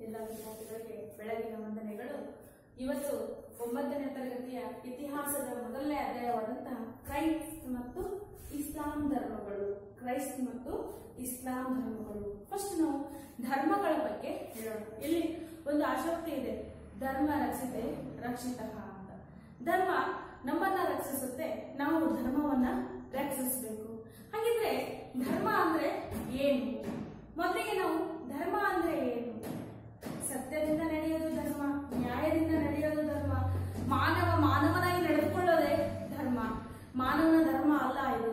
ಎಲ್ಲ ವಿದ್ಯಾರ್ಥಿಗಳಿಗೆ ಬೆಳಗಿನ ವಂದನೆಗಳು ಇವತ್ತು ಒಂಬತ್ತನೇ ತರಗತಿಯ ಇತಿಹಾಸದ ಮೊದಲನೇ ಅಧ್ಯಾಯವಾದಂತಹ ಕ್ರೈಸ್ಟ್ ಮತ್ತು ಇಸ್ಲಾಂ ಧರ್ಮಗಳು ಕ್ರೈಸ್ಟ್ ಮತ್ತು ಇಸ್ಲಾಂ ಧರ್ಮಗಳು ಫಸ್ಟ್ ನಾವು ಧರ್ಮಗಳ ಬಗ್ಗೆ ಹೇಳೋಣ ಇಲ್ಲಿ ಒಂದು ಆಸಕ್ತಿ ಇದೆ ಧರ್ಮ ರಕ್ಷಿತೆ ರಕ್ಷಿತ ಅಂತ ಧರ್ಮ ನಮ್ಮನ್ನ ರಕ್ಷಿಸುತ್ತೆ ನಾವು ಧರ್ಮವನ್ನ ರಕ್ಷಿಸಬೇಕು ಹಾಗಿದ್ರೆ ಧರ್ಮ ಅಂದ್ರೆ ಏನು ಮೊದಲಿಗೆ ನಾವು ಧರ್ಮ ಅಂದ್ರೆ ಏನು ಸತ್ಯದಿಂದ ನಡೆಯೋದು ಧರ್ಮ ನ್ಯಾಯದಿಂದ ನಡೆಯೋದು ಧರ್ಮ ಮಾನವ ಮಾನವನಾಗಿ ನಡೆದುಕೊಳ್ಳೋದೇ ಧರ್ಮ ಮಾನವನ ಧರ್ಮ ಅಲ್ಲ ಇದು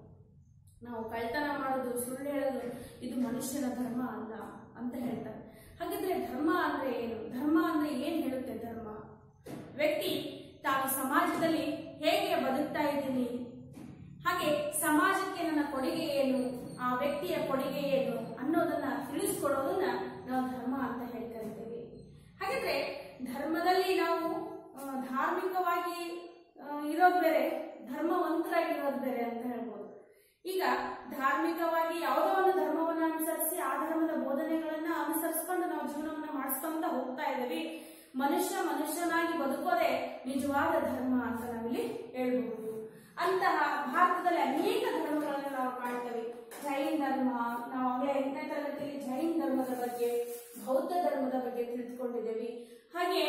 ನಾವು ಕಳ್ತನ ಮಾಡೋದು ಸುಳ್ಳು ಹೇಳೋದು ಇದು ಮನುಷ್ಯನ ಧರ್ಮ ಅಲ್ಲ ಅಂತ ಹೇಳ್ತಾರೆ ಹಾಗಿದ್ರೆ ಧರ್ಮ ಅಂದ್ರೆ ಏನು ಧರ್ಮ ಅಂದ್ರೆ ಏನ್ ಹೇಳುತ್ತೆ ಧರ್ಮ ವ್ಯಕ್ತಿ ತಾನು ಸಮಾಜದಲ್ಲಿ ಹೇಗೆ ಬದುಕ್ತಾ ಇದ್ದೀನಿ ಹಾಗೆ ಸಮಾಜಕ್ಕೆ ನನ್ನ ಕೊಡುಗೆ ಏನು ಆ ವ್ಯಕ್ತಿಯ ಕೊಡುಗೆ ಏನು ಅನ್ನೋದನ್ನ ತಿಳಿಸ್ಕೊಡೋದನ್ನ ನಾವು ಧರ್ಮ ಅಂತ ಹೇಳಿ ಕರಿತೀವಿ ಹಾಗಿದ್ರೆ ಧರ್ಮದಲ್ಲಿ ನಾವು ಆ, ಧಾರ್ಮಿಕವಾಗಿ ಆ, ಇರೋದು ಬೇರೆ ಧರ್ಮವಂತರಾಗಿರೋದು ಬೇರೆ ಅಂತ ಹೇಳ್ಬೋದು ಈಗ ಧಾರ್ಮಿಕವಾಗಿ ಯಾವುದೋ ಒಂದು ಧರ್ಮವನ್ನ ಅನುಸರಿಸಿ ಆ ಧರ್ಮದ ಬೋಧನೆಗಳನ್ನ ಅನುಸರಿಸ್ಕೊಂಡು ನಾವು ಜೀವನವನ್ನ ಮಾಡಿಸ್ಕೊಂತ ಹೋಗ್ತಾ ಇದ್ದೀವಿ ಮನುಷ್ಯ ಮನುಷ್ಯನಾಗಿ ಬದುಕೋದೇ ನಿಜವಾದ ಧರ್ಮ ಅಂತ ನಾವಿಲ್ಲಿ ಹೇಳ್ಬಹುದು ಅಂತಹ ಭಾರತದಲ್ಲಿ ಅನೇಕ ಧರ್ಮಗಳನ್ನು ನಾವು ಕಾಣ್ತೇವೆ ಜೈನ್ ಧರ್ಮ ನಾವು ಆಗಲೇ ಎಂಟನೇ ತರಗತಿಯಲ್ಲಿ ಜೈನ್ ಧರ್ಮದ ಬಗ್ಗೆ ಬೌದ್ಧ ಧರ್ಮದ ಬಗ್ಗೆ ತಿಳಿದುಕೊಂಡಿದ್ದೇವೆ ಹಾಗೆ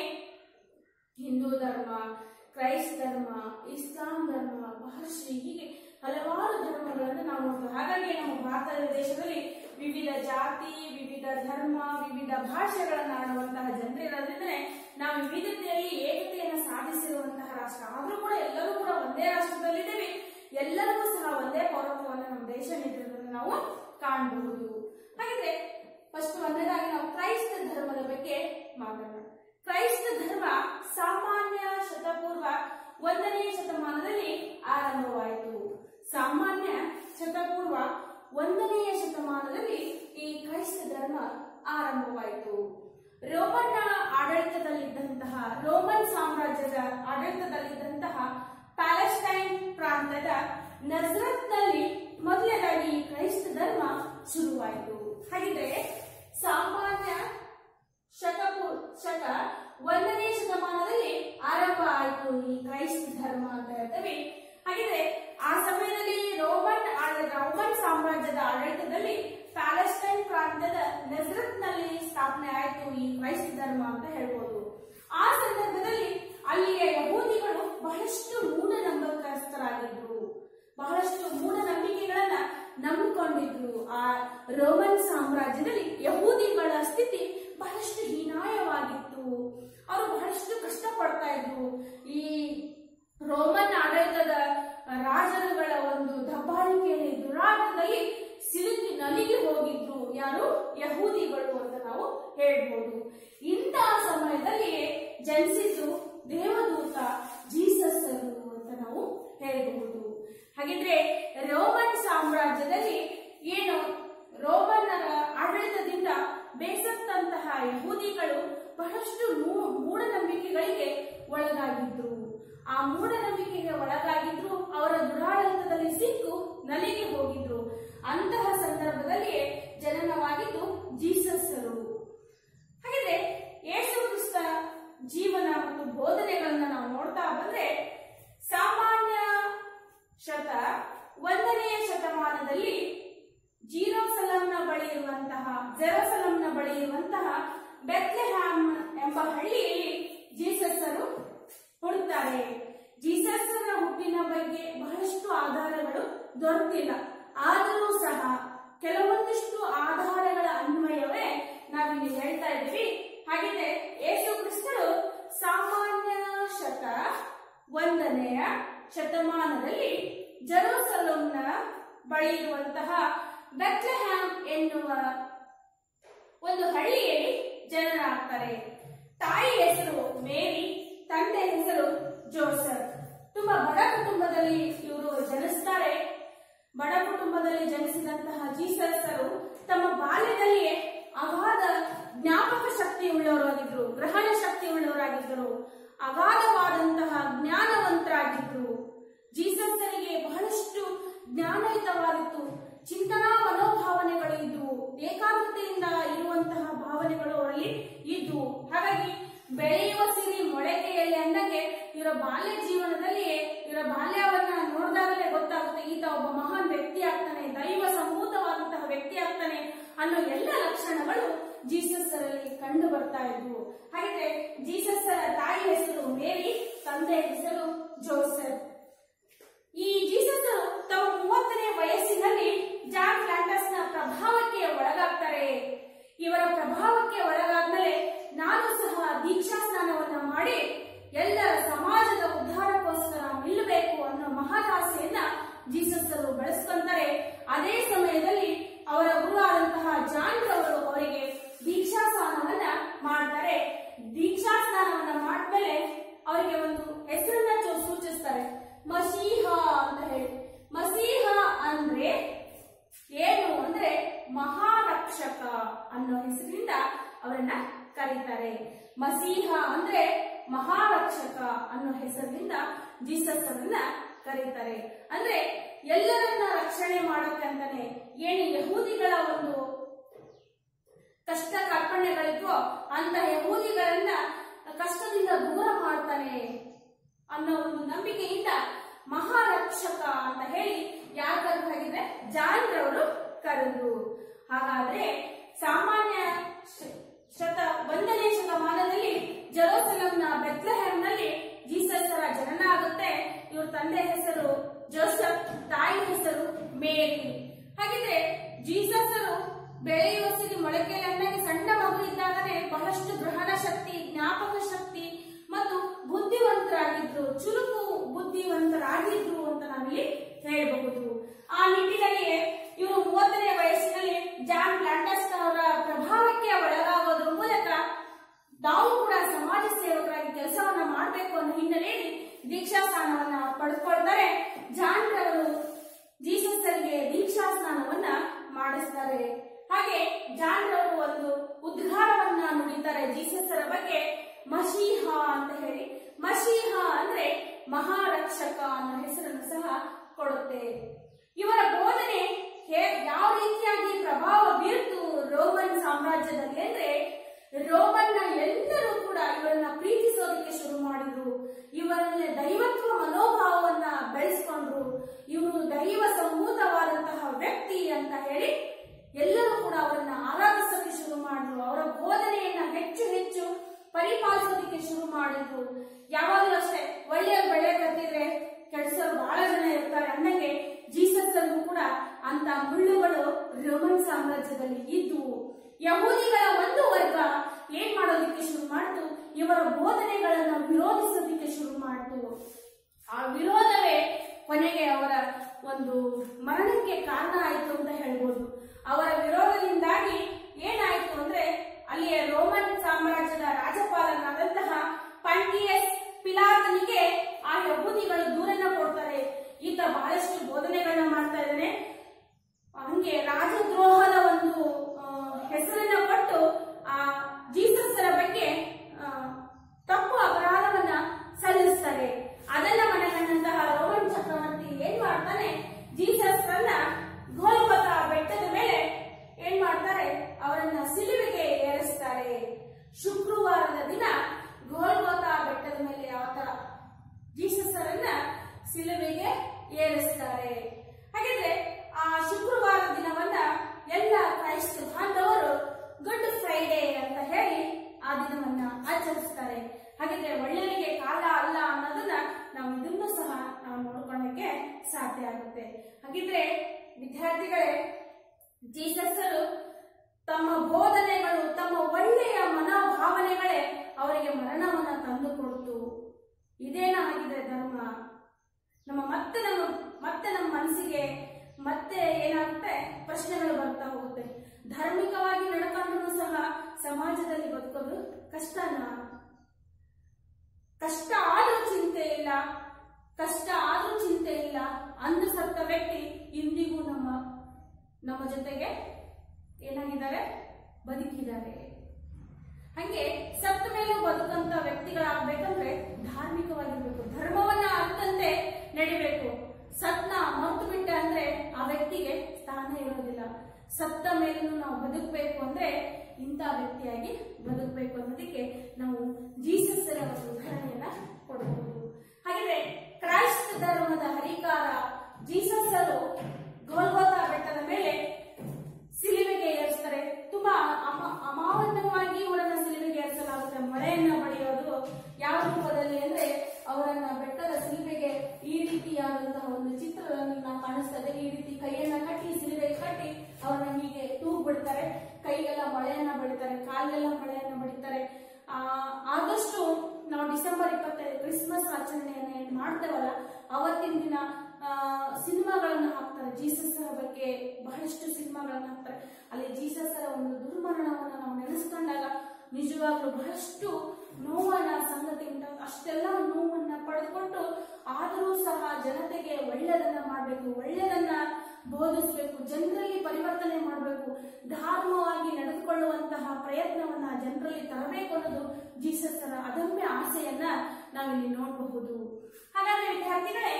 ಹಿಂದೂ ಧರ್ಮ ಕ್ರೈಸ್ತ ಧರ್ಮ ಇಸ್ಲಾಂ ಧರ್ಮ ಮಹರ್ಷಿ ಹೀಗೆ ಹಲವಾರು ಧರ್ಮಗಳನ್ನು ನಾವು ನೋಡ್ತೇವೆ ಹಾಗಾಗಿ ನಮ್ಮ ಭಾರತ ದೇಶದಲ್ಲಿ ವಿವಿಧ ಜಾತಿ ವಿವಿಧ ಧರ್ಮ ವಿವಿಧ ಭಾಷೆಗಳನ್ನು ಆಡುವಂತಹ ಜನರಿರೋದ್ರಿಂದಲೇ ನಾವು ವಿವಿಧತೆಯಲ್ಲಿ ಏಕತೆಯನ್ನು ಸಾಧಿಸಿರುವಂತಹ ರಾಷ್ಟ್ರ ಆದ್ರೂ ಕೂಡ ಎಲ್ಲರೂ ಕೂಡ ಒಂದೇ ರಾಷ್ಟ್ರದಲ್ಲಿದ್ದೇವೆ ಎಲ್ಲರಿಗೂ ಸಹ ಒಂದೇ ಪೌರತ್ವವನ್ನು ನಮ್ಮ ದೇಶ ನೀಡಿರೋದನ್ನು ನಾವು ಕಾಣಬಹುದು ಹಾಗಿದ್ರೆ ಫಸ್ಟ್ ಒಂದನೇದಾಗಿ ನಾವು ಕ್ರೈಸ್ತ ಧರ್ಮದ ಬಗ್ಗೆ ಮಾತಾಡೋಣ ಕ್ರೈಸ್ತ ಧರ್ಮ ಸಾಮಾನ್ಯ ಶತಪೂರ್ವ ಒಂದನೇ ಶತಮಾನದಲ್ಲಿ ಆರಂಭವಾಯಿತು ಸಾಮಾನ್ಯ ಶತಪೂರ್ವ ಒಂದನೆಯ ಶತಮಾನದಲ್ಲಿ ಈ ಕ್ರೈಸ್ತ ಧರ್ಮ ಆರಂಭವಾಯಿತು ರೋಮನ್ನ ಆಡಳಿತದಲ್ಲಿದ್ದಂತಹ ರೋಮನ್ ಸಾಮ್ರಾಜ್ಯದ ಆಡಳಿತದಲ್ಲಿದ್ದಂತಹ ಪ್ಯಾಲೆಸ್ಟೈನ್ ಪ್ರಾಂತ್ಯದ ನಜರತ್ನಲ್ಲಿ ಮೊದಲನೇದಾಗಿ ಈ ಕ್ರೈಸ್ತ ಧರ್ಮ ಶುರುವಾಯಿತು ಹಾಗಿದ್ರೆ ಸಾಮಾನ್ಯ ಶತಪೂ ಶಕ ಒಂದನೇ ಶತಮಾನದಲ್ಲಿ ಆರಂಭ ಆಯಿತು ಈ ಕ್ರೈಸ್ತ ಧರ್ಮ ಅಂತ ಹೇಳ್ತೇವೆ ಹಾಗಿದ್ರೆ ಆ ಸಮಯದಲ್ಲಿ ರೋಮನ್ ಆಡ- ರೋಮನ್ ಸಾಮ್ರಾಜ್ಯದ ಆಡಳಿತದಲ್ಲಿ ಪ್ಯಾಲೆಸ್ಟೈನ್ ಪ್ರಾಂತ್ಯದ ನೆಜರತ್ನಲ್ಲಿ ಸ್ಥಾಪನೆ ಆಯಿತು ಈ ಕ್ರೈಸ್ತ ಧರ್ಮ ಅಂತ ಹೇಳ್ಬೋದು ಆ ಸಂದರ್ಭದಲ್ಲಿ ಅಲ್ಲಿಯ ಯಹೂದಿಗಳು ಬಹಳಷ್ಟು ಮೂಢನಂಬಿಕಸ್ಥರಾಗಿದ್ರು ಬಹಳಷ್ಟು ಮೂಢನಂಬಿಕೆಗಳನ್ನ ನಂಬಿಕೊಂಡಿದ್ರು ಆ ರೋಮನ್ ಸಾಮ್ರಾಜ್ಯದಲ್ಲಿ ಯಹೂದಿಗಳ ಸ್ಥಿತಿ ಬಹಳಷ್ಟು ಹೀನಾಯವಾಗಿತ್ತು ಅವರು ಬಹಳಷ್ಟು ಕಷ್ಟಪಡ್ತಾ ಇದ್ರು ಈ ರೋಮನ್ ಆಡಳಿತದ ರಾಜರುಗಳ ಒಂದು ದಬ್ಬಾಳಿಕೆಯಲ್ಲಿ ದುರಾಟದಲ್ಲಿ ಸಿಲುಕಿ ನಲಿಗೆ ಹೋಗಿದ್ರು ಯಾರು ಯಹೂದಿಗಳು ಅಂತ ನಾವು ಹೇಳ್ಬೋದು ಇಂತಹ ಸಮಯದಲ್ಲಿ ಜನಿಸಿದ್ದು ದೇವದೂತ ಜೀಸಸ್ ಅಂತ ನಾವು ಹೇಳಬಹುದು ಹಾಗಿದ್ರೆ ರೋಮನ್ ಸಾಮ್ರಾಜ್ಯದಲ್ಲಿ ಏನು ರೋಮನ್ನರ ಆಡಳಿತದಿಂದ ಬೇಸತ್ತಂತಹ ಯಹೂದಿಗಳು ಬಹಳಷ್ಟು ಮೂ- ಮೂಢನಂಬಿಕೆಗಳಿಗೆ ಒಳಗಾಗಿದ್ರು ಆ ಮೂಢನಂಬಿಕೆಗೆ ಒಳಗಾಗಿದ್ರು ಅವರ ದುರಾಡಳಿತದಲ್ಲಿ ಸಿಕ್ಕು ನಲಿಗೆ ಹೋಗಿದ್ರು ಅಂತಹ ಸಂದರ್ಭದಲ್ಲಿ ಜನನವಾಗಿದ್ದು ಜೀಸಸ್ಸರು ಹಾಗಿದ್ರೆ ಯೇಸು ಕ್ರಿಸ್ತ ಜೀವನ ಮತ್ತು ಬೋಧನೆಗಳನ್ನ ನಾವು ನೋಡ್ತಾ ಬಂದ್ರೆ ಸಾಮಾನ್ಯ ಶತ ಒಂದನೆಯ ಶತಮಾನದಲ್ಲಿ ಜೀರೋಸಲಂನ ಬಳಿ ಇರುವಂತಹ ಜೆರಸಲಂನ ಬಳಿ ಇರುವಂತಹ ಬೆತ್ಲೆಹ್ಯಾಮ್ ಎಂಬ ಹಳ್ಳಿಯಲ್ಲಿ ಜೀಸಸ್ಸರು ಹುಡುಕ್ತಾರೆ ಜೀಸಸ್ಸನ ಹುಟ್ಟಿನ ಬಗ್ಗೆ ಬಹಳಷ್ಟು ಆಧಾರಗಳು ದೊರೆತಿಲ್ಲ ಆದರೂ ಸಹ ಕೆಲವೊಂದಿಷ್ಟು ಆಧಾರಗಳ ಅನ್ವಯವೇ ನಾವಿಲ್ಲಿ ಹೇಳ್ತಾ ಇದ್ದೀವಿ ಹಾಗಿದ್ರೆ ಯೇಸು ಕ್ರಿಸ್ತರು ಸಾಮಾನ್ಯ ಶತ ಒಂದನೆಯ ಶತಮಾನದಲ್ಲಿ ಜೆರೂಸಲಂನ ಬಳಿ ಇರುವಂತಹ ಬೆತ್ಲೆಹ್ಯಾಮ್ ಎನ್ನುವ ಒಂದು ಹಳ್ಳಿಯಲ್ಲಿ ಜನರಾಗ್ತಾರೆ ತಾಯಿ ಹೆಸರು ಮೇರಿ ತಂದೆ ಹೆಸರು ಜೋಸಫ್ ತುಂಬಾ ಬಡ ಕುಟುಂಬದಲ್ಲಿ ಇವರು ಜನಿಸ್ತಾರೆ ಬಡ ಕುಟುಂಬದಲ್ಲಿ ಜನಿಸಿದಂತಹ ಜೀಸಸ್ಸರು ತಮ್ಮ ಬಾಲ್ಯದಲ್ಲಿಯೇ ಅಗಾಧ ಜ್ಞಾಪಕ ಶಕ್ತಿ ಉಳ್ಳವರಾಗಿದ್ರು ಗ್ರಹಣ ಶಕ್ತಿ ಉಳ್ಳವರಾಗಿದ್ದರು ಅಗಾಧವಾದಂತಹ ಜ್ಞಾನವಂತರಾಗಿದ್ರು ಜೀಸಸ್ಸರಿಗೆ ಬಹಳಷ್ಟು ಜ್ಞಾನಯುತವಾಗಿತ್ತು ಚಿಂತನಾ ಮನೋಭಾವನೆಗಳು ಇದ್ವು ಏಕಾಗ್ರತೆಯಿಂದ ಇರುವಂತಹ ಭಾವನೆಗಳು ಅವರಲ್ಲಿ ಇದ್ವು ಹಾಗಾಗಿ ಬೆಳೆಯುವ ಸಿರಿ ಮೊಳಕೆಯಲ್ಲಿ ಅಂದಂಗೆ ಇವರ ಬಾಲ್ಯ ಜೀವನದಲ್ಲಿಯೇ ಇವರ ಬಾಲ್ಯವನ್ನ ನೋಡಿದಾಗಲೇ ಗೊತ್ತಾಗುತ್ತೆ ಈತ ಒಬ್ಬ ಮಹಾನ್ ವ್ಯಕ್ತಿ ಆಗ್ತಾನೆ ದೈವ ಸಂಭೂತವಾದಂತಹ ವ್ಯಕ್ತಿ ಆಗ್ತಾನೆ ಅನ್ನೋ ಎಲ್ಲ ಲಕ್ಷಣಗಳು ಜೀಸಸ್ ಅಲ್ಲಿ ಕಂಡು ಬರ್ತಾ ಇದ್ವು ಹಾಗಿದ್ರೆ ಜೀಸಸ್ ತಾಯಿ ಹೆಸರು ಮೇರಿ ತಂದೆ ಹೆಸರು ಜೋಸೆಫ್ ಈ ಜೀಸಸ್ ತಮ್ಮ ಮೂವತ್ತನೇ ವಯಸ್ಸಿನಲ್ಲಿ ಜಾನ್ ಫ್ಲಾಂಡರ್ಸ್ ನ ಪ್ರಭಾವಕ್ಕೆ ಒಳಗಾಗ್ತಾರೆ ಇವರ ಪ್ರಭಾವಕ್ಕೆ ಒಳಗಾದ್ಮೇಲೆ ನಾನು ಸಹ ದೀಕ್ಷಾ ಸ್ನಾನವನ್ನ ಮಾಡಿ ಎಲ್ಲರ ಸಮಾಜದ ಉದ್ಧಾರಕ್ಕೋಸ್ಕರ ನಿಲ್ಲಬೇಕು ಅನ್ನೋ ಮಹದಾಸೆಯನ್ನ ಜೀಸಸ್ ಅವರು ಬೆಳೆಸ್ಕೊಂತಾರೆ ಅದೇ ಸಮಯದಲ್ಲಿ ಅವರ ಗುರುವಾದಂತಹ ಜಾನ್ ರವರು ಅವರಿಗೆ ದೀಕ್ಷಾ ಸ್ನಾನವನ್ನ ಮಾಡ್ತಾರೆ ದೀಕ್ಷಾ ಸ್ನಾನವನ್ನ ಮಾಡ್ಮೇಲೆ ಅವರಿಗೆ ಒಂದು ಹೆಸರನ್ನ ಚೂ- ಸೂಚಿಸ್ತಾರೆ ಮಸೀಹ ಅಂತ ಹೇಳಿ ಮಸೀಹ ಅಂದ್ರೆ ಏನು ಅಂದ್ರೆ ಮಹಾರಕ್ಷಕ ಅನ್ನೋ ಹೆಸರಿನಿಂದ ಅವರನ್ನ ಕರೀತಾರೆ ಮಸೀಹ ಅಂದ್ರೆ ಮಹಾರಕ್ಷಕ ಅನ್ನೋ ಹೆಸರಿನಿಂದ ಜೀಸಸ್ ಅವರನ್ನ ಕರೀತಾರೆ ಅಂದ್ರೆ ಎಲ್ಲರನ್ನ ರಕ್ಷಣೆ ಮಾಡೋಕ್ಕಂತಾನೆ ಏನು ಯಹೂದಿಗಳ ಒಂದು ಕಷ್ಟ ಕರ್ಪಣೆಗಳಿದ್ವೋ ಅಂತ ಯಹೂದಿಗಳನ್ನ ಕಷ್ಟದಿಂದ ದೂರ ಮಾಡ್ತಾನೆ ಅನ್ನೋ ಒಂದು ನಂಬಿಕೆಯಿಂದ ಮಹಾರಕ್ಷಕ ಅಂತ ಹೇಳಿ ಯಾರು ಕರೆದಾಗಿದ್ರೆ ಜಾನ್ ರವರು ಕರೆದು ಹಾಗಾದ್ರೆ ಸಾಮಾನ್ಯ ಶ- ಶತ ಒಂದನೇ ಶತಮಾನದಲ್ಲಿ ಜೆರೂಸಲಂನ ಬೆತ್ಲೆಹೆಮ್ನಲ್ಲಿ ಜೀಸಸ್ರ ಜನನ ಆಗುತ್ತೆ ಇವ್ರ ತಂದೆ ಹೆಸರು ಜೋಸಫ್ ತಾಯಿ ಹೆಸರು ಮೇರಿ ಹಾಗಿದ್ರೆ ಜೀಸಸರು ಬೆಳೆಯುವ ಸಿರಿ ಮೊಳಕೆಯನ್ನಾಗಿ ಸಣ್ಣ ಮಗು ಇದ್ದಾಗಲೇ ಬಹಳಷ್ಟು ಗ್ರಹಣ ಶಕ್ತಿ ಜ್ಞಾಪಕ ಶಕ್ತಿ ಮತ್ತು ಬುದ್ಧಿವಂತರಾಗಿದ್ರು ಚುರುಕು ಬುದ್ಧಿವಂತರಾಗಿದ್ರು ಅಂತ ನಾವಿಲ್ಲಿ ಹೇಳಬಹುದು ಆ ನಿಟ್ಟಿನಲ್ಲಿಯೇ ಇವರು ಮೂವತ್ತನೇ ವಯಸ್ಸಿನಲ್ಲಿ ಜಾನ್ ಪ್ಲಾಂಟಸ್ ಅವರ ಪ್ರಭಾವಕ್ಕೆ ಒಳಗಾಗೋದ್ರ ಮೂಲಕ ನಾವು ಕೂಡ ಸಮಾಜ ಸೇವಕರಾಗಿ ಕೆಲಸವನ್ನ ಮಾಡಬೇಕು ಅನ್ನೋ ಹಿನ್ನೆಲೆಯಲ್ಲಿ ದೀಕ್ಷಾ ಸ್ನಾನವನ್ನ ಪಡೆದುಕೊಳ್ತಾರೆ ಜಾನ್ ರವರು ಜೀಸಸ್ ಅಲ್ಲಿಗೆ ದೀಕ್ಷಾ ಸ್ನಾನವನ್ನ ಮಾಡಿಸ್ತಾರೆ ಹಾಗೆ ಜಾನ್ ರವರು ಒಂದು ಉದ್ಘಾರವನ್ನ ನುಡಿತಾರೆ ಜೀಸಸ್ರ ಬಗ್ಗೆ ಮಶೀಹ ಅಂತ ಹೇಳಿ ಮಶೀಹ ಅಂದ್ರೆ ಮಹಾರಕ್ಷಕ ಅನ್ನೋ ಹೆಸರನ್ನು ಸಹ ಕೊಡುತ್ತೆ ಇವರ ಬೋಧನೆ ಹೇ- ಯಾವ ರೀತಿಯಾಗಿ ಪ್ರಭಾವ ಬೀರ್ತು ರೋಮನ್ ಸಾಮ್ರಾಜ್ಯದಲ್ಲಿ ಅಂದ್ರೆ ರೋಮನ್ನ ಎಲ್ಲರೂ ಕೂಡ ಇವರನ್ನ ಪ್ರೀತಿಸೋದಕ್ಕೆ ಶುರು ಮಾಡಿದ್ರು ಇವರಲ್ಲಿ ದೈವತ್ವ ಮನೋಭಾವವನ್ನ ಬೆಳೆಸ್ಕೊಂಡ್ರು ಇವರು ದೈವ ಸಂಭೂತವಾದಂತಹ ವ್ಯಕ್ತಿ ಅಂತ ಹೇಳಿ ಎಲ್ಲರೂ ಕೂಡ ಅವರನ್ನ ಆರಾಧಿಸೋಕೆ ಶುರು ಮಾಡಿದ್ರು ಅವರ ಬೋಧನೆಯನ್ನ ಹೆಚ್ಚು ಹೆಚ್ಚು ಪರಿಪಾಲಿಸೋದಕ್ಕೆ ಶುರು ಮಾಡಿದ್ರು ಯಾವಾಗಲೂ ಅಷ್ಟೇ ಒಳ್ಳೆಯ ಬೆಳೆ ಕಟ್ಟಿದ್ರೆ ಕೆಡ್ಸೋರು ಬಹಳ ಜನ ಇರ್ತಾರೆ ಅಂದಂಗೆ ಜೀಸಸ್ ಅಲ್ಲೂ ಕೂಡ ಅಂತ ಮುಳ್ಳುಗಳು ರೋಮನ್ ಸಾಮ್ರಾಜ್ಯದಲ್ಲಿ ಇದ್ವು ಯಹೂದಿಗಳ ಒಂದು ವರ್ಗ ಏನ್ ಮಾಡೋದಕ್ಕೆ ಶುರು ಮಾಡ್ತು ಇವರ ಬೋಧನೆಗಳನ್ನ ವಿರೋಧಿಸೋದಕ್ಕೆ ಶುರು ಮಾಡ್ತು ಆ ವಿರೋಧವೇ ಕೊನೆಗೆ ಅವರ ಒಂದು ಮರಣಕ್ಕೆ ಕಾರಣ ಆಯಿತು ಅಂತ ಹೇಳ್ಬೋದು ಅವರ ವಿರೋಧದಿಂದಾಗಿ ಏನಾಯ್ತು ಅಂದ್ರೆ ಅಲ್ಲಿಯ ರೋಮನ್ ಸಾಮ್ರಾಜ್ಯದ ರಾಜಪಾಲನಾದಂತಹ ಪಂಟಿಯಸ್ ಪಿಲಾತನಿಗೆ ಆ ಯಹೂದಿಗಳು ದೂರನ್ನ ಕೊಡ್ತಾರೆ ಈತ ಬಹಳಷ್ಟು ಬೋಧನೆಗಳನ್ನ ಮಾಡ್ತಾ ಇದ್ದಾನೆ ಹಂಗೆ ರಾಜದ್ರೋಹದ ಒಂದು ಆ, ಹೆಸರನ್ನ ಕೊಟ್ಟು ಆ ಜೀಸಸ್ರ ಬಗ್ಗೆ ಆ, ತಪ್ಪು ಅಪರಾಧವನ್ನ ಸಲ್ಲಿಸ್ತಾರೆ ಅದನ್ನ ಮನಗಂಡಂತಹ ರೋಮನ್ ಚಕ್ರವರ್ತಿ ಏನ್ ಮಾಡ್ತಾನೆ ಜೀಸಸ್ರನ್ನ ಗೋಲ್ಗೊತ ಬೆಟ್ಟದ ಮೇಲೆ ಏನ್ ಮಾಡ್ತಾರೆ ಅವರನ್ನ ಸಿಲುವೆಗೆ ಏರಿಸ್ತಾರೆ ಶುಕ್ರವಾರದ ದಿನ ಗೋಲ್ಗೊತ ಬೆಟ್ಟದ ಮೇಲೆ ಆತ ಜೀಸಸ್ರನ್ನ ಸಿಲುವೆಗೆ ಏರಿಸ್ತಾರೆ ಹಾಗಿದ್ರೆ ಆ ಶುಕ್ರವಾರ ದಿನವನ್ನ ಎಲ್ಲ ಕ್ರೈಸ್ತ ಬಾಂಧವರು ಗುಡ್ ಫ್ರೈಡೇ ಅಂತ ಹೇಳಿ ಆ ದಿನವನ್ನ ಆಚರಿಸ್ತಾರೆ ಹಾಗಿದ್ರೆ ಒಳ್ಳೆಯವರಿಗೆ ಕಾಲ ಅಲ್ಲ ಅನ್ನೋದನ್ನ ನಾವು ಇದನ್ನು ಸಹ ನಾವು ನೋಡ್ಕೊಳ್ಳಕ್ಕೆ ಸಾಧ್ಯ ಆಗುತ್ತೆ ಹಾಗಿದ್ರೆ ವಿದ್ಯಾರ್ಥಿಗಳೇ ಜೀಸಸ್ಸರು ತಮ್ಮ ಬೋಧನೆಗಳು ತಮ್ಮ ಒಳ್ಳೆಯ ಮನೋಭಾವನೆಗಳೇ ಅವರಿಗೆ ಮರಣವನ್ನ ತಂದುಕೊಡ್ತು ಇದೇನ ಆಗಿದೆ ಧರ್ಮ ನಮ್ಮ ಮತ್ತೆ ನಮ್ಮ ಮತ್ತೆ ನಮ್ಮ ಮನಸ್ಸಿಗೆ ಮತ್ತೆ ಏನಾಗುತ್ತೆ ಪ್ರಶ್ನೆಗಳು ಬರ್ತಾ ಹೋಗುತ್ತೆ ಧಾರ್ಮಿಕವಾಗಿ ನಡ್ಕೊಂಡ್ರು ಸಹ ಸಮಾಜದಲ್ಲಿ ಬದುಕೋದು ಕಷ್ಟನಾ ಕಷ್ಟ ಆದ್ರೂ ಚಿಂತೆ ಇಲ್ಲ ಕಷ್ಟ ಆದ್ರೂ ಚಿಂತೆ ಇಲ್ಲ ಅಂದು ಸತ್ತ ವ್ಯಕ್ತಿ ಇಂದಿಗೂ ನಮ್ಮ ನಮ್ಮ ಜೊತೆಗೆ ಏನಾಗಿದ್ದಾರೆ ಬದುಕಿದ್ದಾರೆ ಹಂಗೆ ಸತ್ತ ಮೇಲೂ ಬದುಕಂತ ವ್ಯಕ್ತಿಗಳಾಗ್ಬೇಕಂದ್ರೆ ಧಾರ್ಮಿಕವಾಗಿರ್ಬೇಕು ಧರ್ಮವನ್ನ ಅರ್ಥಂತೆ ನಡಿಬೇಕು ಸತ್ನ ಮರ್ತು ಬಿಟ್ಟ ಅಂದ್ರೆ ಆ ವ್ಯಕ್ತಿಗೆ ಸ್ಥಾನ ಸತ್ತ ಮೇಲೂ ನಾವು ಬದುಕಬೇಕು ಅಂದ್ರೆ ಇಂಥ ವ್ಯಕ್ತಿಯಾಗಿ ಬದುಕಬೇಕು ಅನ್ನೋದಕ್ಕೆ ನಾವು ಜೀಸಸ್ ಒಂದು ಉದಾಹರಣೆಯನ್ನ ಕೊಡಬಹುದು ಹಾಗಿದ್ರೆ ಕ್ರೈಸ್ತ ಧರ್ಮದ ಹರಿಕಾರ ಜೀಸಸ್ ಅವರು ಗೋಲ್ಗೋತಾ ಬೆಟ್ಟದ ಮೇಲೆ ಸಿಲುಬೆಗೆ ಏರಿಸ್ತಾರೆ ತುಂಬಾ ಅಮ- ಅಮಾನವವಾಗಿ ಇವರನ್ನ ಸಿಲುಬೆಗೆ ಏರಿಸಲಾಗುತ್ತೆ ಮಳೆಯನ್ನ ಬಡಿಯೋದು ಯಾವ ರೂಪದಲ್ಲಿ ಅಂದ್ರೆ ಅವರನ್ನ ಬೆಟ್ಟದ ಸಿಲುಬೆಗೆ ಈ ರೀತಿಯಾದಂತಹ ಒಂದು ಚಿತ್ರಗಳನ್ನ ಕಾಣಿಸ್ತದೆ ಈ ರೀತಿ ಕೈಯನ್ನ ಕಟ್ಟಿ ಸಿಲುಬೆಗೆ ಕಟ್ಟಿ ಅವರನ್ನ ಹೀಗೆ ತೂಗ್ ಬಿಡ್ತಾರೆ ಕೈಗೆಲ್ಲ ಮಳೆಯನ್ನ ಬಡಿತಾರೆ ಕಾಲಿಗೆಲ್ಲ ಮಳೆಯನ್ನ ಬಡಿತಾರೆ ಆ, ಆದಷ್ಟು ನಾವು ಡಿಸೆಂಬರ್ ಇಪ್ಪತ್ತೈದು ಕ್ರಿಸ್ಮಸ್ ಆಚರಣೆಯನ್ನ ಏನ್ ಮಾಡ್ತೇವಲ್ಲ ಅವತ್ತಿನ ದಿನ ಆ, ಸಿನಿಮಾಗಳನ್ನ ಹಾಕ್ತಾರೆ ಜೀಸಸ್ ಬಗ್ಗೆ ಬಹಳಷ್ಟು ಸಿನಿಮಾಗಳನ್ನ ಹಾಕ್ತಾರೆ ಅಲ್ಲಿ ಜೀಸಸ್ ಒಂದು ದುರ್ಮರಣವನ್ನ ನಾವು ನೆನೆಸ್ಕೊಂಡಾಗ ನಿಜವಾಗ್ಲೂ ಬಹಳಷ್ಟು ನೋವನ್ನ ಸಂಗತಿ ಉಂಟು ಅಷ್ಟೆಲ್ಲ ನೋವನ್ನ ಪಡೆದುಕೊಂಡು ಆದರೂ ಸಹ ಜನತೆಗೆ ಒಳ್ಳೆಯದನ್ನ ಮಾಡಬೇಕು ಒಳ್ಳೆಯದನ್ನ ಬೋಧಿಸಬೇಕು ಜನರಲ್ಲಿ ಪರಿವರ್ತನೆ ಮಾಡಬೇಕು ಧಾರ್ಮವಾಗಿ ನಡೆದುಕೊಳ್ಳುವಂತಹ ಪ್ರಯತ್ನವನ್ನ ಜನರಲ್ಲಿ ತರಬೇಕು ಅನ್ನೋದು ಜೀಸಸ್ಸರ ಅದಮ್ಯ ಆಸೆಯನ್ನ ನಾವಿಲ್ಲಿ ನೋಡಬಹುದು ಹಾಗಾದ್ರೆ ವಿದ್ಯಾರ್ಥಿಗಳೇ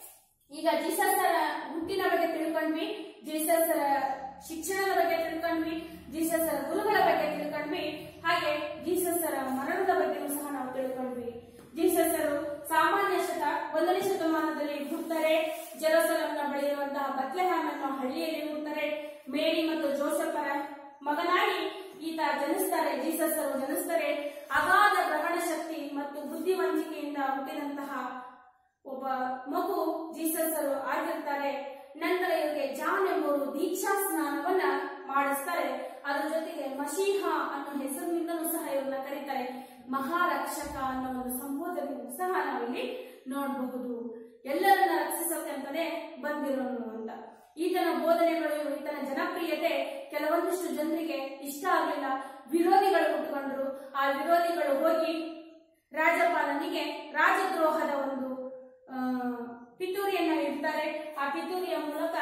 ಈಗ ಜೀಸಸ್ಸರ ಹುಟ್ಟಿನ ಬಗ್ಗೆ ತಿಳ್ಕೊಂಡ್ವಿ ಜೀಸಸ್ಸರ ಶಿಕ್ಷಣದ ಬಗ್ಗೆ ತಿಳ್ಕೊಂಡ್ವಿ ಜೀಸಸ್ಸರ ಗುರುಗಳ ಬಗ್ಗೆ ತಿಳ್ಕೊಂಡ್ವಿ ಹಾಗೆ ಜೀಸಸ್ಸರ ಮರಣದ ಬಗ್ಗೆನೂ ಸಹ ನಾವು ತಿಳ್ಕೊಂಡ್ವಿ ಜೀಸಸ್ಸರು ಸಾಮಾನ್ಯ ಶತ ಒಂದನೇ ಶತಮಾನದಲ್ಲಿ ಹುಟ್ಟುತ್ತಾರೆ ಜೆರೂಸಲಂನ ಬಳಿ ಇರುವಂತಹ ಬತ್ಲೆಹಾಮ್ ಅನ್ನೋ ಹಳ್ಳಿಯಲ್ಲಿ ಹುಟ್ಟುತ್ತಾರೆ ಮೇರಿ ಮತ್ತು ಜೋಸಫರ ಮಗನಾಗಿ ಈತ ಜನಿಸ್ತಾರೆ ಜೀಸಸ್ ಅವರು ಜನಿಸ್ತಾರೆ ಅಗಾಧ ಗ್ರಹಣ ಶಕ್ತಿ ಮತ್ತು ಬುದ್ಧಿವಂತಿಕೆಯಿಂದ ಹುಟ್ಟಿದಂತಹ ಒಬ್ಬ ಮಗು ಜೀಸಸ್ ಅವರು ಆಗಿರ್ತಾರೆ ನಂತರ ಇವರಿಗೆ ಜಾನ್ ಎಂಬುವರು ದೀಕ್ಷಾ ಸ್ನಾನವನ್ನ ಮಾಡಿಸ್ತಾರೆ ಅದರ ಜೊತೆಗೆ ಮಶೀಹ ಅನ್ನೋ ಹೆಸರಿನಿಂದಲೂ ಸಹ ಇವ್ರನ್ನ ಕರೀತಾರೆ ಮಹಾರಕ್ಷಕ ಅನ್ನೋ ಒಂದು ಸಂಬೋಧನೆಯೂ ಸಹ ನಾವಿಲ್ಲಿ ನೋಡಬಹುದು ಎಲ್ಲರನ್ನ ರಕ್ಷಿಸೋಕೆ ಅಂತಾನೆ ಬಂದಿರೋನು ಅಂತ ಈತನ ಬೋಧನೆಗಳು ಈತನ ಜನಪ್ರಿಯತೆ ಕೆಲವೊಂದಿಷ್ಟು ಜನರಿಗೆ ಇಷ್ಟ ಆಗಲಿಲ್ಲ ವಿರೋಧಿಗಳು ಹುಟ್ಟುಕೊಂಡ್ರು ಆ ವಿರೋಧಿಗಳು ಹೋಗಿ ರಾಜಪಾಲನಿಗೆ ರಾಜದ್ರೋಹದ ಒಂದು ಆ, ಪಿತೂರಿಯನ್ನ ಇಡ್ತಾರೆ ಆ ಪಿತೂರಿಯ ಮೂಲಕ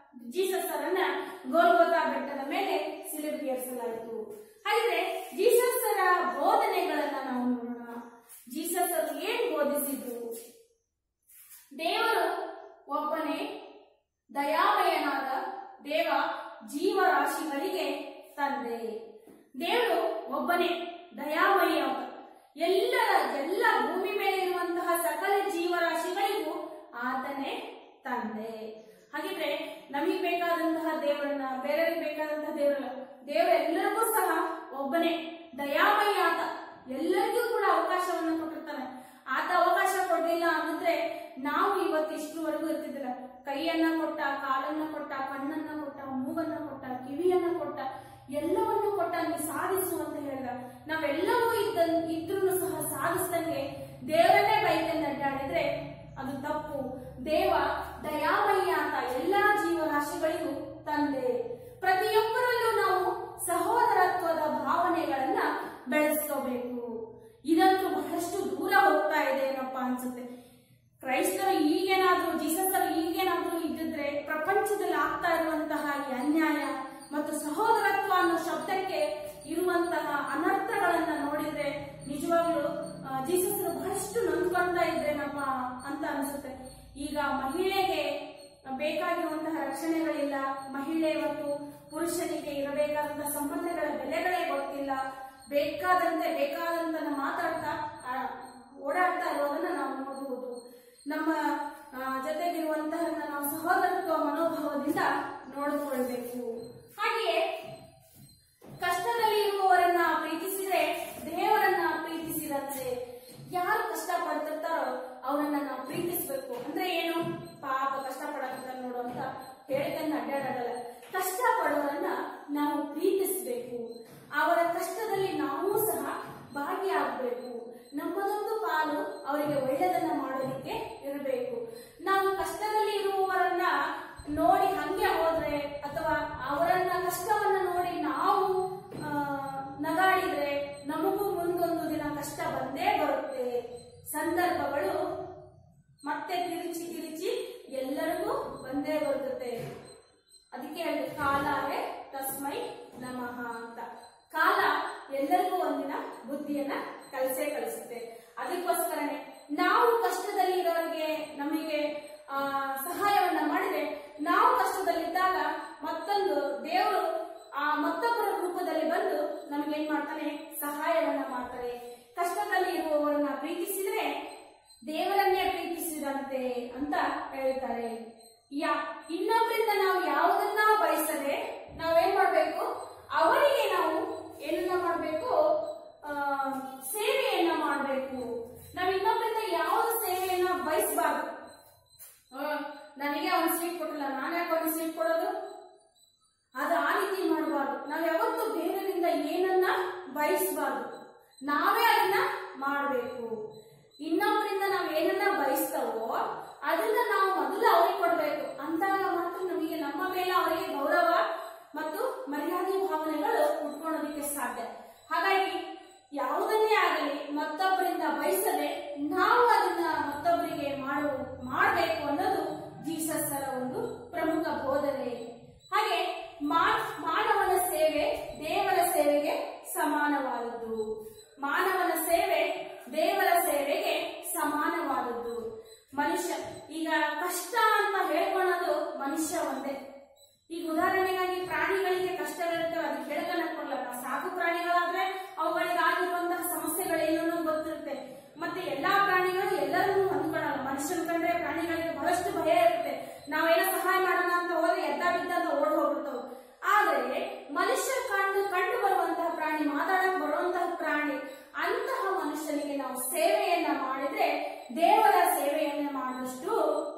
ಜೀಸಸ್ ಅವರನ್ನ ಗೋಲ್ಗೋತಾ ಬೆಟ್ಟದ ಮೇಲೆ ಸಿಲುಬೆಗೇರಿಸಲಾಯಿತು ಹಾಗಿದ್ರೆ ಜೀಸಸ್ ಅವರ ಬೋಧನೆಗಳನ್ನ ನಾವು ನೋಡೋಣ ಜೀಸಸ್ ಅವರು ಏನ್ ಬೋಧಿಸಿದ್ರು ದೇವರು ಒಬ್ಬನೇ ದಯಾಮಯನಾದ ದೇವ ಜೀವರಾಶಿಗಳಿಗೆ ತಂದೆ ದೇವರು ಒಬ್ಬನೇ ದಯಾಮಯ ಎಲ್ಲರ ಎಲ್ಲ ಭೂಮಿ ಮೇಲೆ ಇರುವಂತಹ ಸಕಲ ಜೀವರಾಶಿಗಳಿಗೂ ಆತನೇ ತಂದೆ ಹಾಗಿದ್ರೆ ನಮಗೆ ಬೇಕಾದಂತಹ ದೇವರನ್ನ ಬೇರೆಯವ್ರಿಗೆ ಬೇಕಾದಂತಹ ದೇವರಲ್ಲ ದೇವರು ಎಲ್ಲರಿಗೂ ಸಹ ಒಬ್ಬನೇ ದಯಾಮಯ ಆತ ಎಲ್ಲರಿಗೂ ಕೂಡ ಅವಕಾಶವನ್ನು ಕೊಟ್ಟಿರ್ತಾನೆ ಆತ ಅವಕಾಶ ಕೊಡ್ಲಿಲ್ಲ ಅಂದ್ರೆ ನಾವು ಇವತ್ತು ಇಷ್ಟುವರೆಗೂ ಇರ್ತಿದ್ದಿಲ್ಲ ಕೈಯನ್ನ ಕೊಟ್ಟ ಕಾಲನ್ನ ಕೊಟ್ಟ ಕಣ್ಣನ್ನ ಕೊಟ್ಟ ಮೂಗನ್ನ ಕೊಟ್ಟ ಕಿವಿಯನ್ನ ಕೊಟ್ಟ ಎಲ್ಲವನ್ನು ಕೊಟ್ಟ ನೀವು ಸಾಧಿಸು ಅಂತ ಹೇಳಿದ ನಾವೆಲ್ಲವೂ ಇದ್ದ ಇದ್ರೂ ಸಹ ಸಾಧಿಸ್ದಂಗೆ ದೇವರನ್ನೇ ಬೈತಂದು ಅಡ್ಡಾಡಿದ್ರೆ ಅದು ತಪ್ಪು ದೇವ ದಯಾಮಯ್ಯ ಅಂತ ಎಲ್ಲಾ ಜೀವರಾಶಿಗಳಿಗೂ ತಂದೆ ಪ್ರತಿಯೊಬ್ಬರಲ್ಲೂ ನಾವು ಸಹೋದರತ್ವದ ಭಾವನೆಗಳನ್ನ ಬೆಳೆಸ್ಕೋಬೇಕು ಇದಂತೂ ಬಹಳಷ್ಟು ದೂರ ಹೋಗ್ತಾ ಇದೆ ಏನಪ್ಪಾ ಅನ್ಸುತ್ತೆ ಕ್ರೈಸ್ತರು ಈಗೇನಾದ್ರೂ ಜೀಸಸ್ ಅವರು ಈಗೇನಾದ್ರೂ ಇದ್ದಿದ್ರೆ ಪ್ರಪಂಚದಲ್ಲಿ ಆಗ್ತಾ ಇರುವಂತಹ ಈ ಅನ್ಯಾಯ ಮತ್ತು ಸಹೋದರತ್ವ ಅನ್ನೋ ಶಬ್ದಕ್ಕೆ ಇರುವಂತಹ ಅನರ್ಥಗಳನ್ನ ನೋಡಿದ್ರೆ ನಿಜವಾಗ್ಲೂ ಆ, ಜೀಸಸ್ ಅವರು ಬಹಳಷ್ಟು ನೊಂದ್ಕೊಂತಾ ಇದ್ರೇನಪ್ಪ ಅಂತ ಅನ್ಸುತ್ತೆ ಈಗ ಮಹಿಳೆಗೆ ಬೇಕಾಗಿರುವಂತಹ ರಕ್ಷಣೆಗಳಿಲ್ಲ ಮಹಿಳೆ ಮತ್ತು ಪುರುಷನಿಗೆ ಇರಬೇಕಾದಂತಹ ಸಂಬಂಧಗಳ ಬೆಲೆಗಳೇ ಗೊತ್ತಿಲ್ಲ ಬೇಕಾದಂತೆ ಬೇಕಾದಂತ ಮಾತಾಡ್ತಾ ಆ, ಓಡಾಡ್ತಾ ಇರೋದನ್ನ ನಾವು ನೋಡಬಹುದು ನಮ್ಮ ಆ, ಜೊತೆಗಿರುವಂತಹ ನಾವು ಸಹೋದರತ್ವ ಮನೋಭಾವದಿಂದ ನೋಡಿಕೊಳ್ಬೇಕು ಹಾಗೆಯೇ ಕಷ್ಟದಲ್ಲಿ ಇರುವವರನ್ನ ಪ್ರೀತಿಸಿದ್ರೆ ದೇವರನ್ನ ಪ್ರೀತಿಸಿದಂತೆ ಯಾರು ಕಷ್ಟ ಪಡ್ತಿರ್ತಾರೋ ಅವರನ್ನ ನಾವು ಪ್ರೀತಿಸ್ಬೇಕು ಅಂದ್ರೆ ಏನು ಪಾಪ ಕಷ್ಟ ಪಡಕತ್ತ ನೋಡು ಅಂತ ಹೇಳ್ಕೊಂಡು ಅಡ್ಡಾಡಲ್ಲ ಕಷ್ಟ ಪಡೋರನ್ನ ನಾವು ಪ್ರೀತಿಸ್ಬೇಕು ಅವರ ಕಷ್ಟದಲ್ಲಿ ನಾವು ಸಹ ಭಾಗಿಯಾಗಬೇಕು ನಮ್ಮದೊಂದು ಪಾಲು ಅವರಿಗೆ ಒಳ್ಳೆಯದನ್ನ ಮಾಡೋದಕ್ಕೆ ಇರಬೇಕು ನಾವು ಕಷ್ಟದಲ್ಲಿ ಇರುವವರನ್ನ ನೋಡಿ ಹಂಗೆ ಹೋದ್ರೆ ಅಥವಾ ಅವರನ್ನ ಕಷ್ಟವನ್ನ ನೋಡಿ ನಾವು ಆ, ನಗಾಡಿದ್ರೆ ನಮಗೂ ಮುಂದೊಂದು ದಿನ ಕಷ್ಟ ಬಂದೇ ಬರುತ್ತೆ ಸಂದರ್ಭಗಳು ಮತ್ತೆ ತಿರುಚಿ ತಿರುಚಿ ಎಲ್ಲರಿಗೂ ಬಂದೇ ಬರುತ್ತೆ ಅದಕ್ಕೆ ಹೇಳಿ ಕಾಲವೇ ತಸ್ಮೈ ನಮಃ ಅಂತ ಕಾಲ ಎಲ್ಲರಿಗೂ ಒಂದಿನ ಬುದ್ಧಿಯನ್ನ ಕಲಿಸೇ ಕಲಿಸುತ್ತೆ ಅದಕ್ಕೋಸ್ಕರನೇ ನಾವು ಕಷ್ಟದಲ್ಲಿ ಇರೋರಿಗೆ ನಮಗೆ ಆ, ಸಹಾಯವನ್ನ ಮಾಡಿದ್ರೆ ನಾವು ಕಷ್ಟದಲ್ಲಿದ್ದಾಗ ಮತ್ತೊಂದು ದೇವರು ಹೇಳ್ತಾರೆ ಯಾ ಇನ್ನೊಬ್ಬರಿಂದ ನಾವು ಯಾವುದನ್ನ ಬಯಸದೆ ನಾವೇನ್ ಮಾಡ್ಬೇಕು ಅವರಿಗೆ ನಾವು ಏನನ್ನ ಮಾಡ್ಬೇಕು ಆ, ಸೇವೆಯನ್ನ ಮಾಡ್ಬೇಕು ನಾವ್ ಇನ್ನೊಬ್ಬರಿಂದ ಯಾವ್ದು ಸೇವೆಯನ್ನ ಬಯಸಬಾರ್ದು ನನಗೆ ಅವನು ಸ್ವೀಟ್ ಕೊಟ್ಟಿಲ್ಲ ನಾನು ಯಾಕೆ ಅವನಿಗೆ ಸ್ವೀಟ್ ಕೊಡೋದು ಅದು ಆ ರೀತಿ ಮಾಡಬಾರ್ದು ನಾವ್ ಯಾವತ್ತು ಬೇರೆಯವರಿಂದ ಏನನ್ನ ಬಯಸಬಾರ್ದು ನಾವೇ ಅದನ್ನ ಮಾಡಬೇಕು ಇನ್ನೊಬ್ಬರಿಂದ ನಾವ್ ಏನನ್ನ ಬಯಸ್ತವೋ ಅದನ್ನ ನಾವು ಮೊದಲು ಅವ್ರಿಗೆ ಕೊಡ್ಬೇಕು ಅಂದಾಗ ಮಾತ್ರ ನಮಗೆ ನಮ್ಮ ಮೇಲೆ ಅವರಿಗೆ ಗೌರವ ಮತ್ತು ಮರ್ಯಾದೆ ಭಾವನೆಗಳು ಉಟ್ಕೊಳ್ಳೋದಕ್ಕೆ ಸಾಧ್ಯ ಹಾಗಾಗಿ ಯಾವುದನ್ನೇ ಆಗಲಿ ಮತ್ತೊಬ್ಬರಿಂದ ಬಯಸದೆ ನಾವು ಅದನ್ನ ಮತ್ತೊಬ್ಬರಿಗೆ ಮಾಡು ಮಾಡಬೇಕು ಅನ್ನೋದು ಜೀಸಸ್ಸರ ಒಂದು ಪ್ರಮುಖ ಬೋಧನೆ ಹಾಗೆ ಮಾ- ಮಾನವನ ಸೇವೆ ದೇವರ ಸೇವೆಗೆ ಸಮಾನವಾದದ್ದು ಮಾನವನ ಸೇವೆ ದೇವರ ಸೇವೆಗೆ ಸಮಾನವಾದದ್ದು ಮನುಷ್ಯ ಈಗ ಕಷ್ಟ ಅಂತ ಹೇಳ್ಕೊಳ್ಳೋದು ಮನುಷ್ಯ ಒಂದೇ ಈಗ ಉದಾಹರಣೆಗಾಗಿ ಪ್ರಾಣಿಗಳಿಗೆ ಕಷ್ಟಗಳಿರ್ತವೆ ಅದಕ್ಕೆ ಹೇಳಕನ್ನ ಕೊಡ್ಲಕ್ಕ ಸಾಕು ಪ್ರಾಣಿಗಳಾದ್ರೆ ಅವುಗಳಿಗೆ ಆಗಿರುವಂತಹ ಸಮಸ್ಯೆಗಳೇನು ಅನ್ನೋದು ಗೊತ್ತಿರುತ್ತೆ ಮತ್ತೆ ಎಲ್ಲಾ ಪ್ರಾಣಿಗಳು ಎಲ್ಲರನ್ನೂ ಹೊಂದ್ಕೊಳ್ಳಲ್ಲ ಮನುಷ್ಯನ್ ಕಂಡ್ರೆ ಪ್ರಾಣಿಗಳಿಗೆ ಬಹಳಷ್ಟು ಭಯ ಇರುತ್ತೆ ನಾವೇನೋ ಸಹಾಯ ಮಾಡೋಣ ಅಂತ ಹೋದ್ರೆ ಎದ್ದ ಬಿದ್ದ ಅಂತ ಓಡ್ ಹೋಗ್ಬಿಡ್ತಾವೆ ಆದ್ರೆ ಮನುಷ್ಯ ಕಂಡು ಕಂಡು ಬರುವಂತಹ ಪ್ರಾಣಿ ಮಾತಾಡಕ್ ಬರುವಂತಹ ಪ್ರಾಣಿ ಅಂತಹ ಮನುಷ್ಯನಿಗೆ ನಾವು ಸೇವೆಯನ್ನ ಮಾಡಿದ್ರೆ ದೇವರ ಸೇವೆಯನ್ನ ಮಾಡಿದಷ್ಟು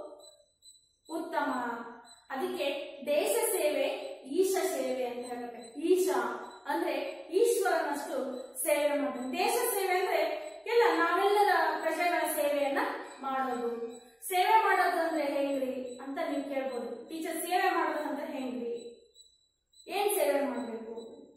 ಉತ್ತಮ ಅದಕ್ಕೆ ದೇಶ ಸೇವೆ ಈಶ ಸೇವೆ ಅಂತ ಹೇಳುತ್ತೆ ಈಶ ಅಂದ್ರೆ ಈಶ್ವರನಷ್ಟು ಸೇವೆ ಮಾಡೋದು ದೇಶ ಸೇವೆ ಅಂದ್ರೆ ಎಲ್ಲ ನಾವೆಲ್ಲರ ಪ್ರಜೆಗಳ ಸೇವೆಯನ್ನ ಮಾಡೋದು ಸೇವೆ ಮಾಡೋದು ಅಂದ್ರೆ ಹೆಂಗ್ರಿ ಅಂತ ನೀವು ಕೇಳ್ಬೋದು ಟೀಚರ್ ಸೇವೆ ಮಾಡೋದು ಅಂದ್ರೆ ಹೆಂಗ್ರಿ ಏನ್ ಸೇವೆ ಮಾಡಬೇಕು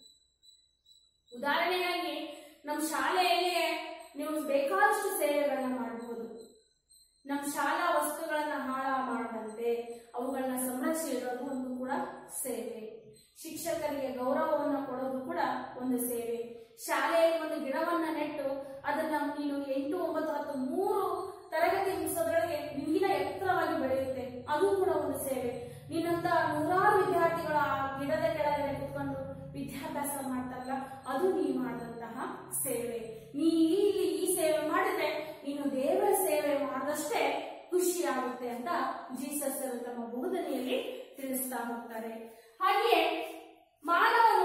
ಉದಾಹರಣೆಗಾಗಿ ನಮ್ಮ ಶಾಲೆಯಲ್ಲಿ ನೀವು ಬೇಕಾದಷ್ಟು ಸೇವೆಗಳನ್ನ ಮಾಡಬಹುದು ನಮ್ಮ ಶಾಲಾ ವಸ್ತುಗಳನ್ನ ಹಾಳ ಮಾಡದಂತೆ ಅವುಗಳನ್ನ ಸಂರಕ್ಷಿಸೋದು ಒಂದು ಕೂಡ ಸೇವೆ ಶಿಕ್ಷಕರಿಗೆ ಗೌರವವನ್ನು ಕೊಡೋದು ಕೂಡ ಒಂದು ಸೇವೆ ಶಾಲೆಯಲ್ಲಿ ಒಂದು ಗಿಡವನ್ನ ನೆಟ್ಟು ಅದನ್ನ ನೀನು ಎಂಟು ಒಂಬತ್ತು ಹತ್ತು ಮೂರು ತರಗತಿ ಮುಗಿಸೋದ್ರೊಳಗೆ ನಿನ್ನ ಎತ್ತರವಾಗಿ ಬೆಳೆಯುತ್ತೆ ಅದು ಕೂಡ ಒಂದು ಸೇವೆ ನಿನ್ನಂತ ನೂರಾರು ವಿದ್ಯಾರ್ಥಿಗಳು ಆ ಗಿಡದ ಕೆಳಗಡೆ ಕುತ್ಕೊಂಡು ವಿದ್ಯಾಭ್ಯಾಸ ಮಾಡ್ತಾರಲ್ಲ ಅದು ನೀ ಮಾಡಿದಂತಹ ಸೇವೆ ನೀ ಇಲ್ಲಿ ಈ ಸೇವೆ ಮಾಡಿದ್ರೆ ನೀನು ದೇವರ ಸೇವೆ ಮಾಡಿದಷ್ಟೇ ಖುಷಿ ಆಗುತ್ತೆ ಅಂತ ಜೀಸಸ್ ಅವರು ತಮ್ಮ ಬೋಧನೆಯಲ್ಲಿ ತಿಳಿಸ್ತಾ ಹೋಗ್ತಾರೆ ಹಾಗೆಯೇ ಮಾನವನು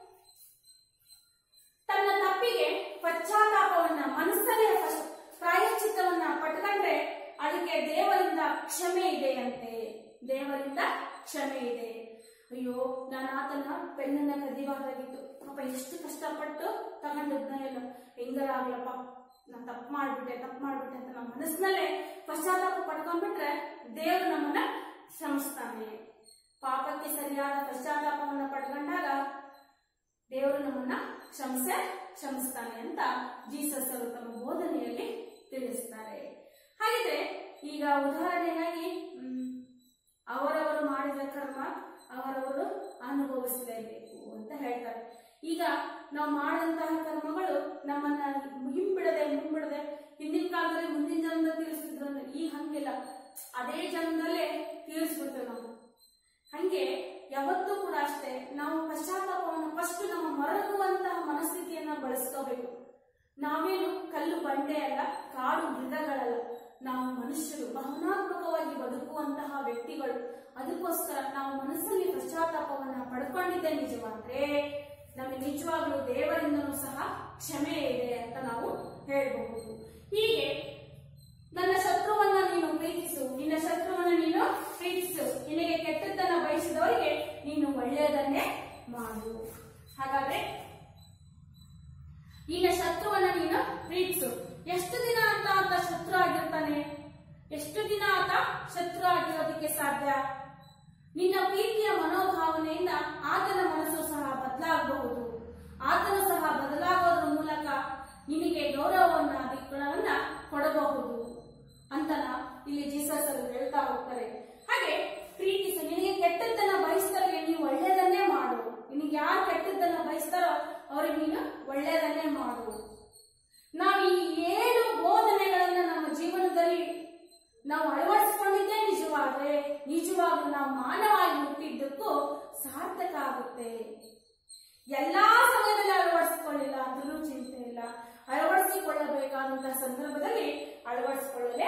ತನ್ನ ತಪ್ಪಿಗೆ ಪಶ್ಚಾತ್ತಾಪವನ್ನ ಮನಸ್ಸಲ್ಲೇ ಫಸ್ಟ್ ಪ್ರಾಯಶ್ಚಿತ್ತವನ್ನ ಪಟ್ಕೊಂಡ್ರೆ ಅದಕ್ಕೆ ದೇವರಿಂದ ಕ್ಷಮೆ ಇದೆ ಅಂತೆ ದೇವರಿಂದ ಕ್ಷಮೆ ಇದೆ ಅಯ್ಯೋ ನಾನು ಆತನ ಪೆನ್ನನ್ನ ಕದಿಬಾರ್ದಾಗಿತ್ತು ಪಾಪ ಎಷ್ಟು ಕಷ್ಟಪಟ್ಟು ತಗೊಂಡಿದ್ನ ಏನೋ ಹೆಂಗಾರ ಆಗ್ಲಪ್ಪ ನಾನು ತಪ್ಪು ಮಾಡ್ಬಿಟ್ಟೆ ತಪ್ಪು ಮಾಡ್ಬಿಟ್ಟೆ ಅಂತ ನಮ್ಮ ಮನಸ್ಸಿನಲ್ಲೇ ಪಶ್ಚಾತ್ತಾಪ ಪಡ್ಕೊಂಡ್ಬಿಟ್ರೆ ದೇವರು ನಮ್ಮನ್ನ ಶ್ರಮಿಸ್ತಾನೆ ಪಾಪಕ್ಕೆ ಸರಿಯಾದ ಪಶ್ಚಾತ್ತಾಪವನ್ನ ಪಡ್ಕೊಂಡಾಗ ದೇವರು ನಮ್ಮನ್ನ ಕ್ಷಮಿಸೆ ಕ್ಷಮಿಸ್ತಾನೆ ಅಂತ ಜೀಸಸ್ ಅವರು ತಮ್ಮ ಬೋಧನೆಯಲ್ಲಿ ತಿಳಿಸ್ತಾರೆ ಹಾಗಿದ್ರೆ ಈಗ ಉದಾಹರಣೆಗಾಗಿ ಮ್, ಅವರವರು ಮಾಡಿದ ಕರ್ಮ ಅವರವರು ಅನುಭವಿಸಲೇಬೇಕು ಅಂತ ಹೇಳ್ತಾರೆ ಈಗ ನಾವು ಮಾಡಿದಂತಹ ಕರ್ಮಗಳು ನಮ್ಮನ್ನ ಹಿಂಬಿಡದೆ ಮುಂಬಿಡದೆ ಹಿಂದಿನ ಕಾಲದಲ್ಲಿ ಮುಂದಿನ ಜನ್ಮದಲ್ಲಿ ತೀರಿಸ್ತಿದ್ರು ಅಂದ್ರೆ ಈ ಹಂಗಿಲ್ಲ ಅದೇ ಜನ್ಮದಲ್ಲೇ ತೀರಿಸ್ಬಿಡ್ತೇವೆ ನಾವು ಹಂಗೆ ಯಾವತ್ತೂ ಕೂಡ ಅಷ್ಟೇ ನಾವು ಪಶ್ಚಾತ್ತಾಪವನ್ನು ಫಸ್ಟ್ ನಮ್ಮ ಮರಗುವಂತಹ ಮನಸ್ಥಿತಿಯನ್ನ ಬಳಸ್ಕೋಬೇಕು ನಾವೇನು ಕಲ್ಲು ಬಂಡೆ ಅಲ್ಲ ಕಾಡು ಮೃಗಗಳಲ್ಲ ನಾವು ಮನುಷ್ಯರು ಭಾವನಾತ್ಮಕವಾಗಿ ಬದುಕುವಂತಹ ವ್ಯಕ್ತಿಗಳು ಅದಕ್ಕೋಸ್ಕರ ನಾವು ಮನಸ್ಸಲ್ಲಿ ಪಶ್ಚಾತ್ತಾಪವನ್ನ ಪಡ್ಕೊಂಡಿದ್ದೆ ನಿಜವಾದ್ರೆ ನಮಗೆ ನಿಜವಾಗ್ಲೂ ದೇವರಿಂದನೂ ಸಹ ಕ್ಷಮೆ ಇದೆ ಅಂತ ನಾವು ಹೇಳಬಹುದು ಹೀಗೆ ನನ್ನ ಶತ್ರುವನ್ನ ನೀನು ಪ್ರೀತಿಸು ನಿನ್ನ ಶತ್ರುವನ್ನ ನೀನು ಪ್ರೀತಿಸು ನಿನಗೆ ಕೆಟ್ಟದ್ದನ್ನ ಬಯಸಿದವರಿಗೆ ನೀನು ಒಳ್ಳೆಯದನ್ನೇ ಮಾಡು ಹಾಗಾದ್ರೆ ನಿನ್ನ ಶತ್ರುವನ್ನ ನೀನು ಪ್ರೀತಿಸು ಎಷ್ಟು ದಿನ ಅಂತ ಆತ ಶತ್ರು ಆಗಿರ್ತಾನೆ ಎಷ್ಟು ದಿನ ಆತ ಶತ್ರು ಆಗಿರೋದಕ್ಕೆ ಸಾಧ್ಯ ನಿನ್ನ ಪ್ರೀತಿಯ ಮನೋಭಾವನೆಯಿಂದ ಆತನ ಮನಸ್ಸು ಸಹ ಬದಲಾಗಬಹುದು ಆತನು ಸಹ ಬದಲಾಗೋದ್ರ ಮೂಲಕ ನಿನಗೆ ಗೌರವವನ್ನ ದಿಕ್ಕುಗಳನ್ನ ಕೊಡಬಹುದು ಅಂತ ಇಲ್ಲಿ ಜೀಸಸ್ ಅವರು ಹೇಳ್ತಾ ಹೋಗ್ತಾರೆ ಹಾಗೆ ಪ್ರೀತಿಸು ನಿನಗೆ ಕೆಟ್ಟದ್ದನ್ನ ಬಯಸಿದವರಿಗೆ ನೀವು ಒಳ್ಳೆಯದನ್ನೇ ಮಾಡು ನಿನಗೆ ಯಾರು ಕೆಟ್ಟದ್ದನ್ನ ಬಯಸ್ತಾರೋ ಅವ್ರಿಗೆ ನೀನು ಒಳ್ಳೆಯದನ್ನೇ ಮಾಡು ನಾವು ಈ ಏಳು ಬೋಧನೆಗಳನ್ನ ನಮ್ಮ ಜೀವನದಲ್ಲಿ ನಾವು ಅಳವಡಿಸಿಕೊಂಡಿದ್ದೇ ನಿಜವಾದ್ರೆ ನಿಜವಾಗ್ಲೂ ನಾವು ಮಾನವಾಗಿ ಹುಟ್ಟಿದ್ದಕ್ಕೂ ಸಾರ್ಥಕ ಆಗುತ್ತೆ ಎಲ್ಲಾ ಸಮಯದಲ್ಲಿ ಅಳವಡಿಸಿಕೊಳ್ಳಿಲ್ಲ ಅಂದ್ರೂ ಚಿಂತೆ ಇಲ್ಲ ಅಳವಡಿಸಿಕೊಳ್ಳಬೇಕಾದಂತಹ ಸಂದರ್ಭದಲ್ಲಿ ಅಳವಡಿಸಿಕೊಳ್ಳಲೇಬೇಕು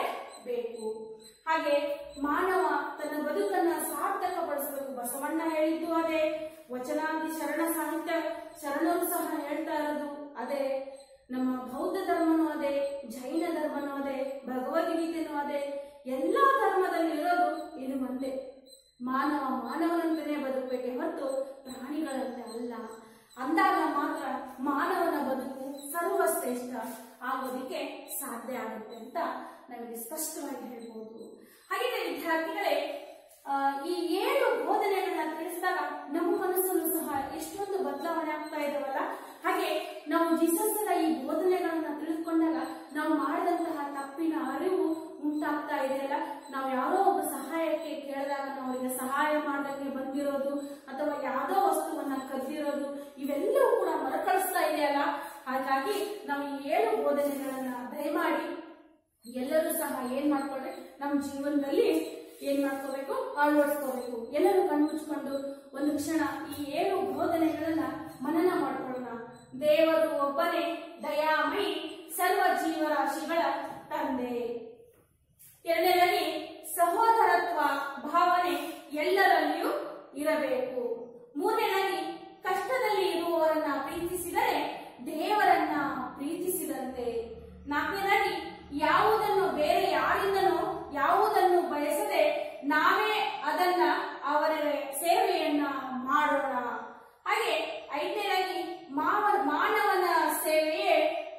ಬೇಕು ಹಾಗೆ ಮಾನವ ತನ್ನ ಬದುಕನ್ನ ಸಾರ್ಥಕಪಡಿಸಬೇಕು ಬಸವಣ್ಣ ಹೇಳಿದ್ದು ಅದೇ ವಚನಾದಿ ಶರಣ ಸಾಹಿತ್ಯ ಶರಣರು ಸಹ ಹೇಳ್ತಾ ಇರೋದು ಅದೇ ನಮ್ಮ ಬೌದ್ಧ ಧರ್ಮನೂ ಅದೇ ಜೈನ ಧರ್ಮನೂ ಅದೇ ಭಗವದ್ಗೀತೆನೂ ಅದೇ ಎಲ್ಲಾ ಧರ್ಮದಲ್ಲಿ ಇರೋದು ಇದು ಒಂದೇ ಮಾನವ ಮಾನವನಂತೆಯೇ ಬದುಕಬೇಕೆ ಹೊರತು ಪ್ರಾಣಿಗಳಂತೆ ಅಲ್ಲ ಅಂದಾಗ ಮಾತ್ರ ಮಾನವನ ಬದುಕು ಸರ್ವಶ್ರೇಷ್ಠ ಆಗೋದಿಕ್ಕೆ ಸಾಧ್ಯ ಆಗುತ್ತೆ ಅಂತ ನಾವಿಲ್ಲಿ ಸ್ಪಷ್ಟವಾಗಿ ಹೇಳ್ಬೋದು ಹಾಗೆ ವಿದ್ಯಾರ್ಥಿಗಳೇ ಆ, ಈ ಏಳು ಬೋಧನೆಗಳನ್ನ ತಿಳಿಸಿದಾಗ ನಮ್ಮ ಮನಸ್ಸಲ್ಲೂ ಸಹ ಎಷ್ಟೊಂದು ಬದಲಾವಣೆ ಆಗ್ತಾ ಇದಾವಲ್ಲ ಹಾಗೆ ನಾವು ಜೀಸಸ್ನ ಈ ಬೋಧನೆಗಳನ್ನ ತಿಳಿದುಕೊಂಡಾಗ ನಾವು ಮಾಡಿದಂತಹ ತಪ್ಪಿನ ಅರಿವು ಉಂಟಾಗ್ತಾ ಇದೆಯಲ್ಲ ನಾವು ಯಾರೋ ಒಬ್ಬ ಸಹಾಯಕ್ಕೆ ಕೇಳಿದಾಗ ನಾವು ಅವರಿಗೆ ಸಹಾಯ ಮಾಡದಂಗೆ ಬಂದಿರೋದು ಅಥವಾ ಯಾವುದೋ ವಸ್ತುವನ್ನ ಕದ್ದಿರೋದು ಇವೆಲ್ಲವೂ ಕೂಡ ಮರುಕಳಿಸ್ತಾ ಇದೆಯಲ್ಲ ಹಾಗಾಗಿ ನಾವು ಈ ಏಳು ಬೋಧನೆಗಳನ್ನ ದಯಮಾಡಿ ಎಲ್ಲರೂ ಸಹ ಏನ್ ಮಾಡ್ಕೊಂಡ್ರೆ ನಮ್ಮ ಜೀವನದಲ್ಲಿ ಏನ್ ಮಾಡ್ಕೋಬೇಕು ಅಳವಡಿಸ್ಕೋಬೇಕು ಎಲ್ಲರೂ ಕಣ್ಮುಚ್ಕೊಂಡು ಒಂದು ಕ್ಷಣ ಈ ಏಳು ಬೋಧನೆಗಳನ್ನ ಮನನ ಮಾಡ್ಕೊಳ್ಳೋಣ ದೇವರು ಒಬ್ಬನೇ ದಯಾಮಯಿ ಸರ್ವ ಜೀವರಾಶಿಗಳ ತಂದೆ ಎರಡನೇದಾಗಿ ಸಹೋದರತ್ವ ಭಾವನೆ ಎಲ್ಲರಲ್ಲಿಯೂ ಇರಬೇಕು ಮೂರನೇದಾಗಿ ಕಷ್ಟದಲ್ಲಿ ಇರುವವರನ್ನ ಪ್ರೀತಿಸಿದರೆ ದೇವರನ್ನ ಪ್ರೀತಿಸಿದಂತೆ ನಾಲ್ಕನೇದಾಗಿ ಯಾವುದನ್ನು ಬೇರೆ ಯಾರಿಂದನೂ ಯಾವುದನ್ನು ಬಯಸದೆ ನಾವೇ ಅದನ್ನ ಅವರ ಸೇವೆಯನ್ನ ಮಾಡೋಣ ಹಾಗೆ ಐದನೇದಾಗಿ ಮಾವ ಮಾನವನ ಸೇವೆಯೇ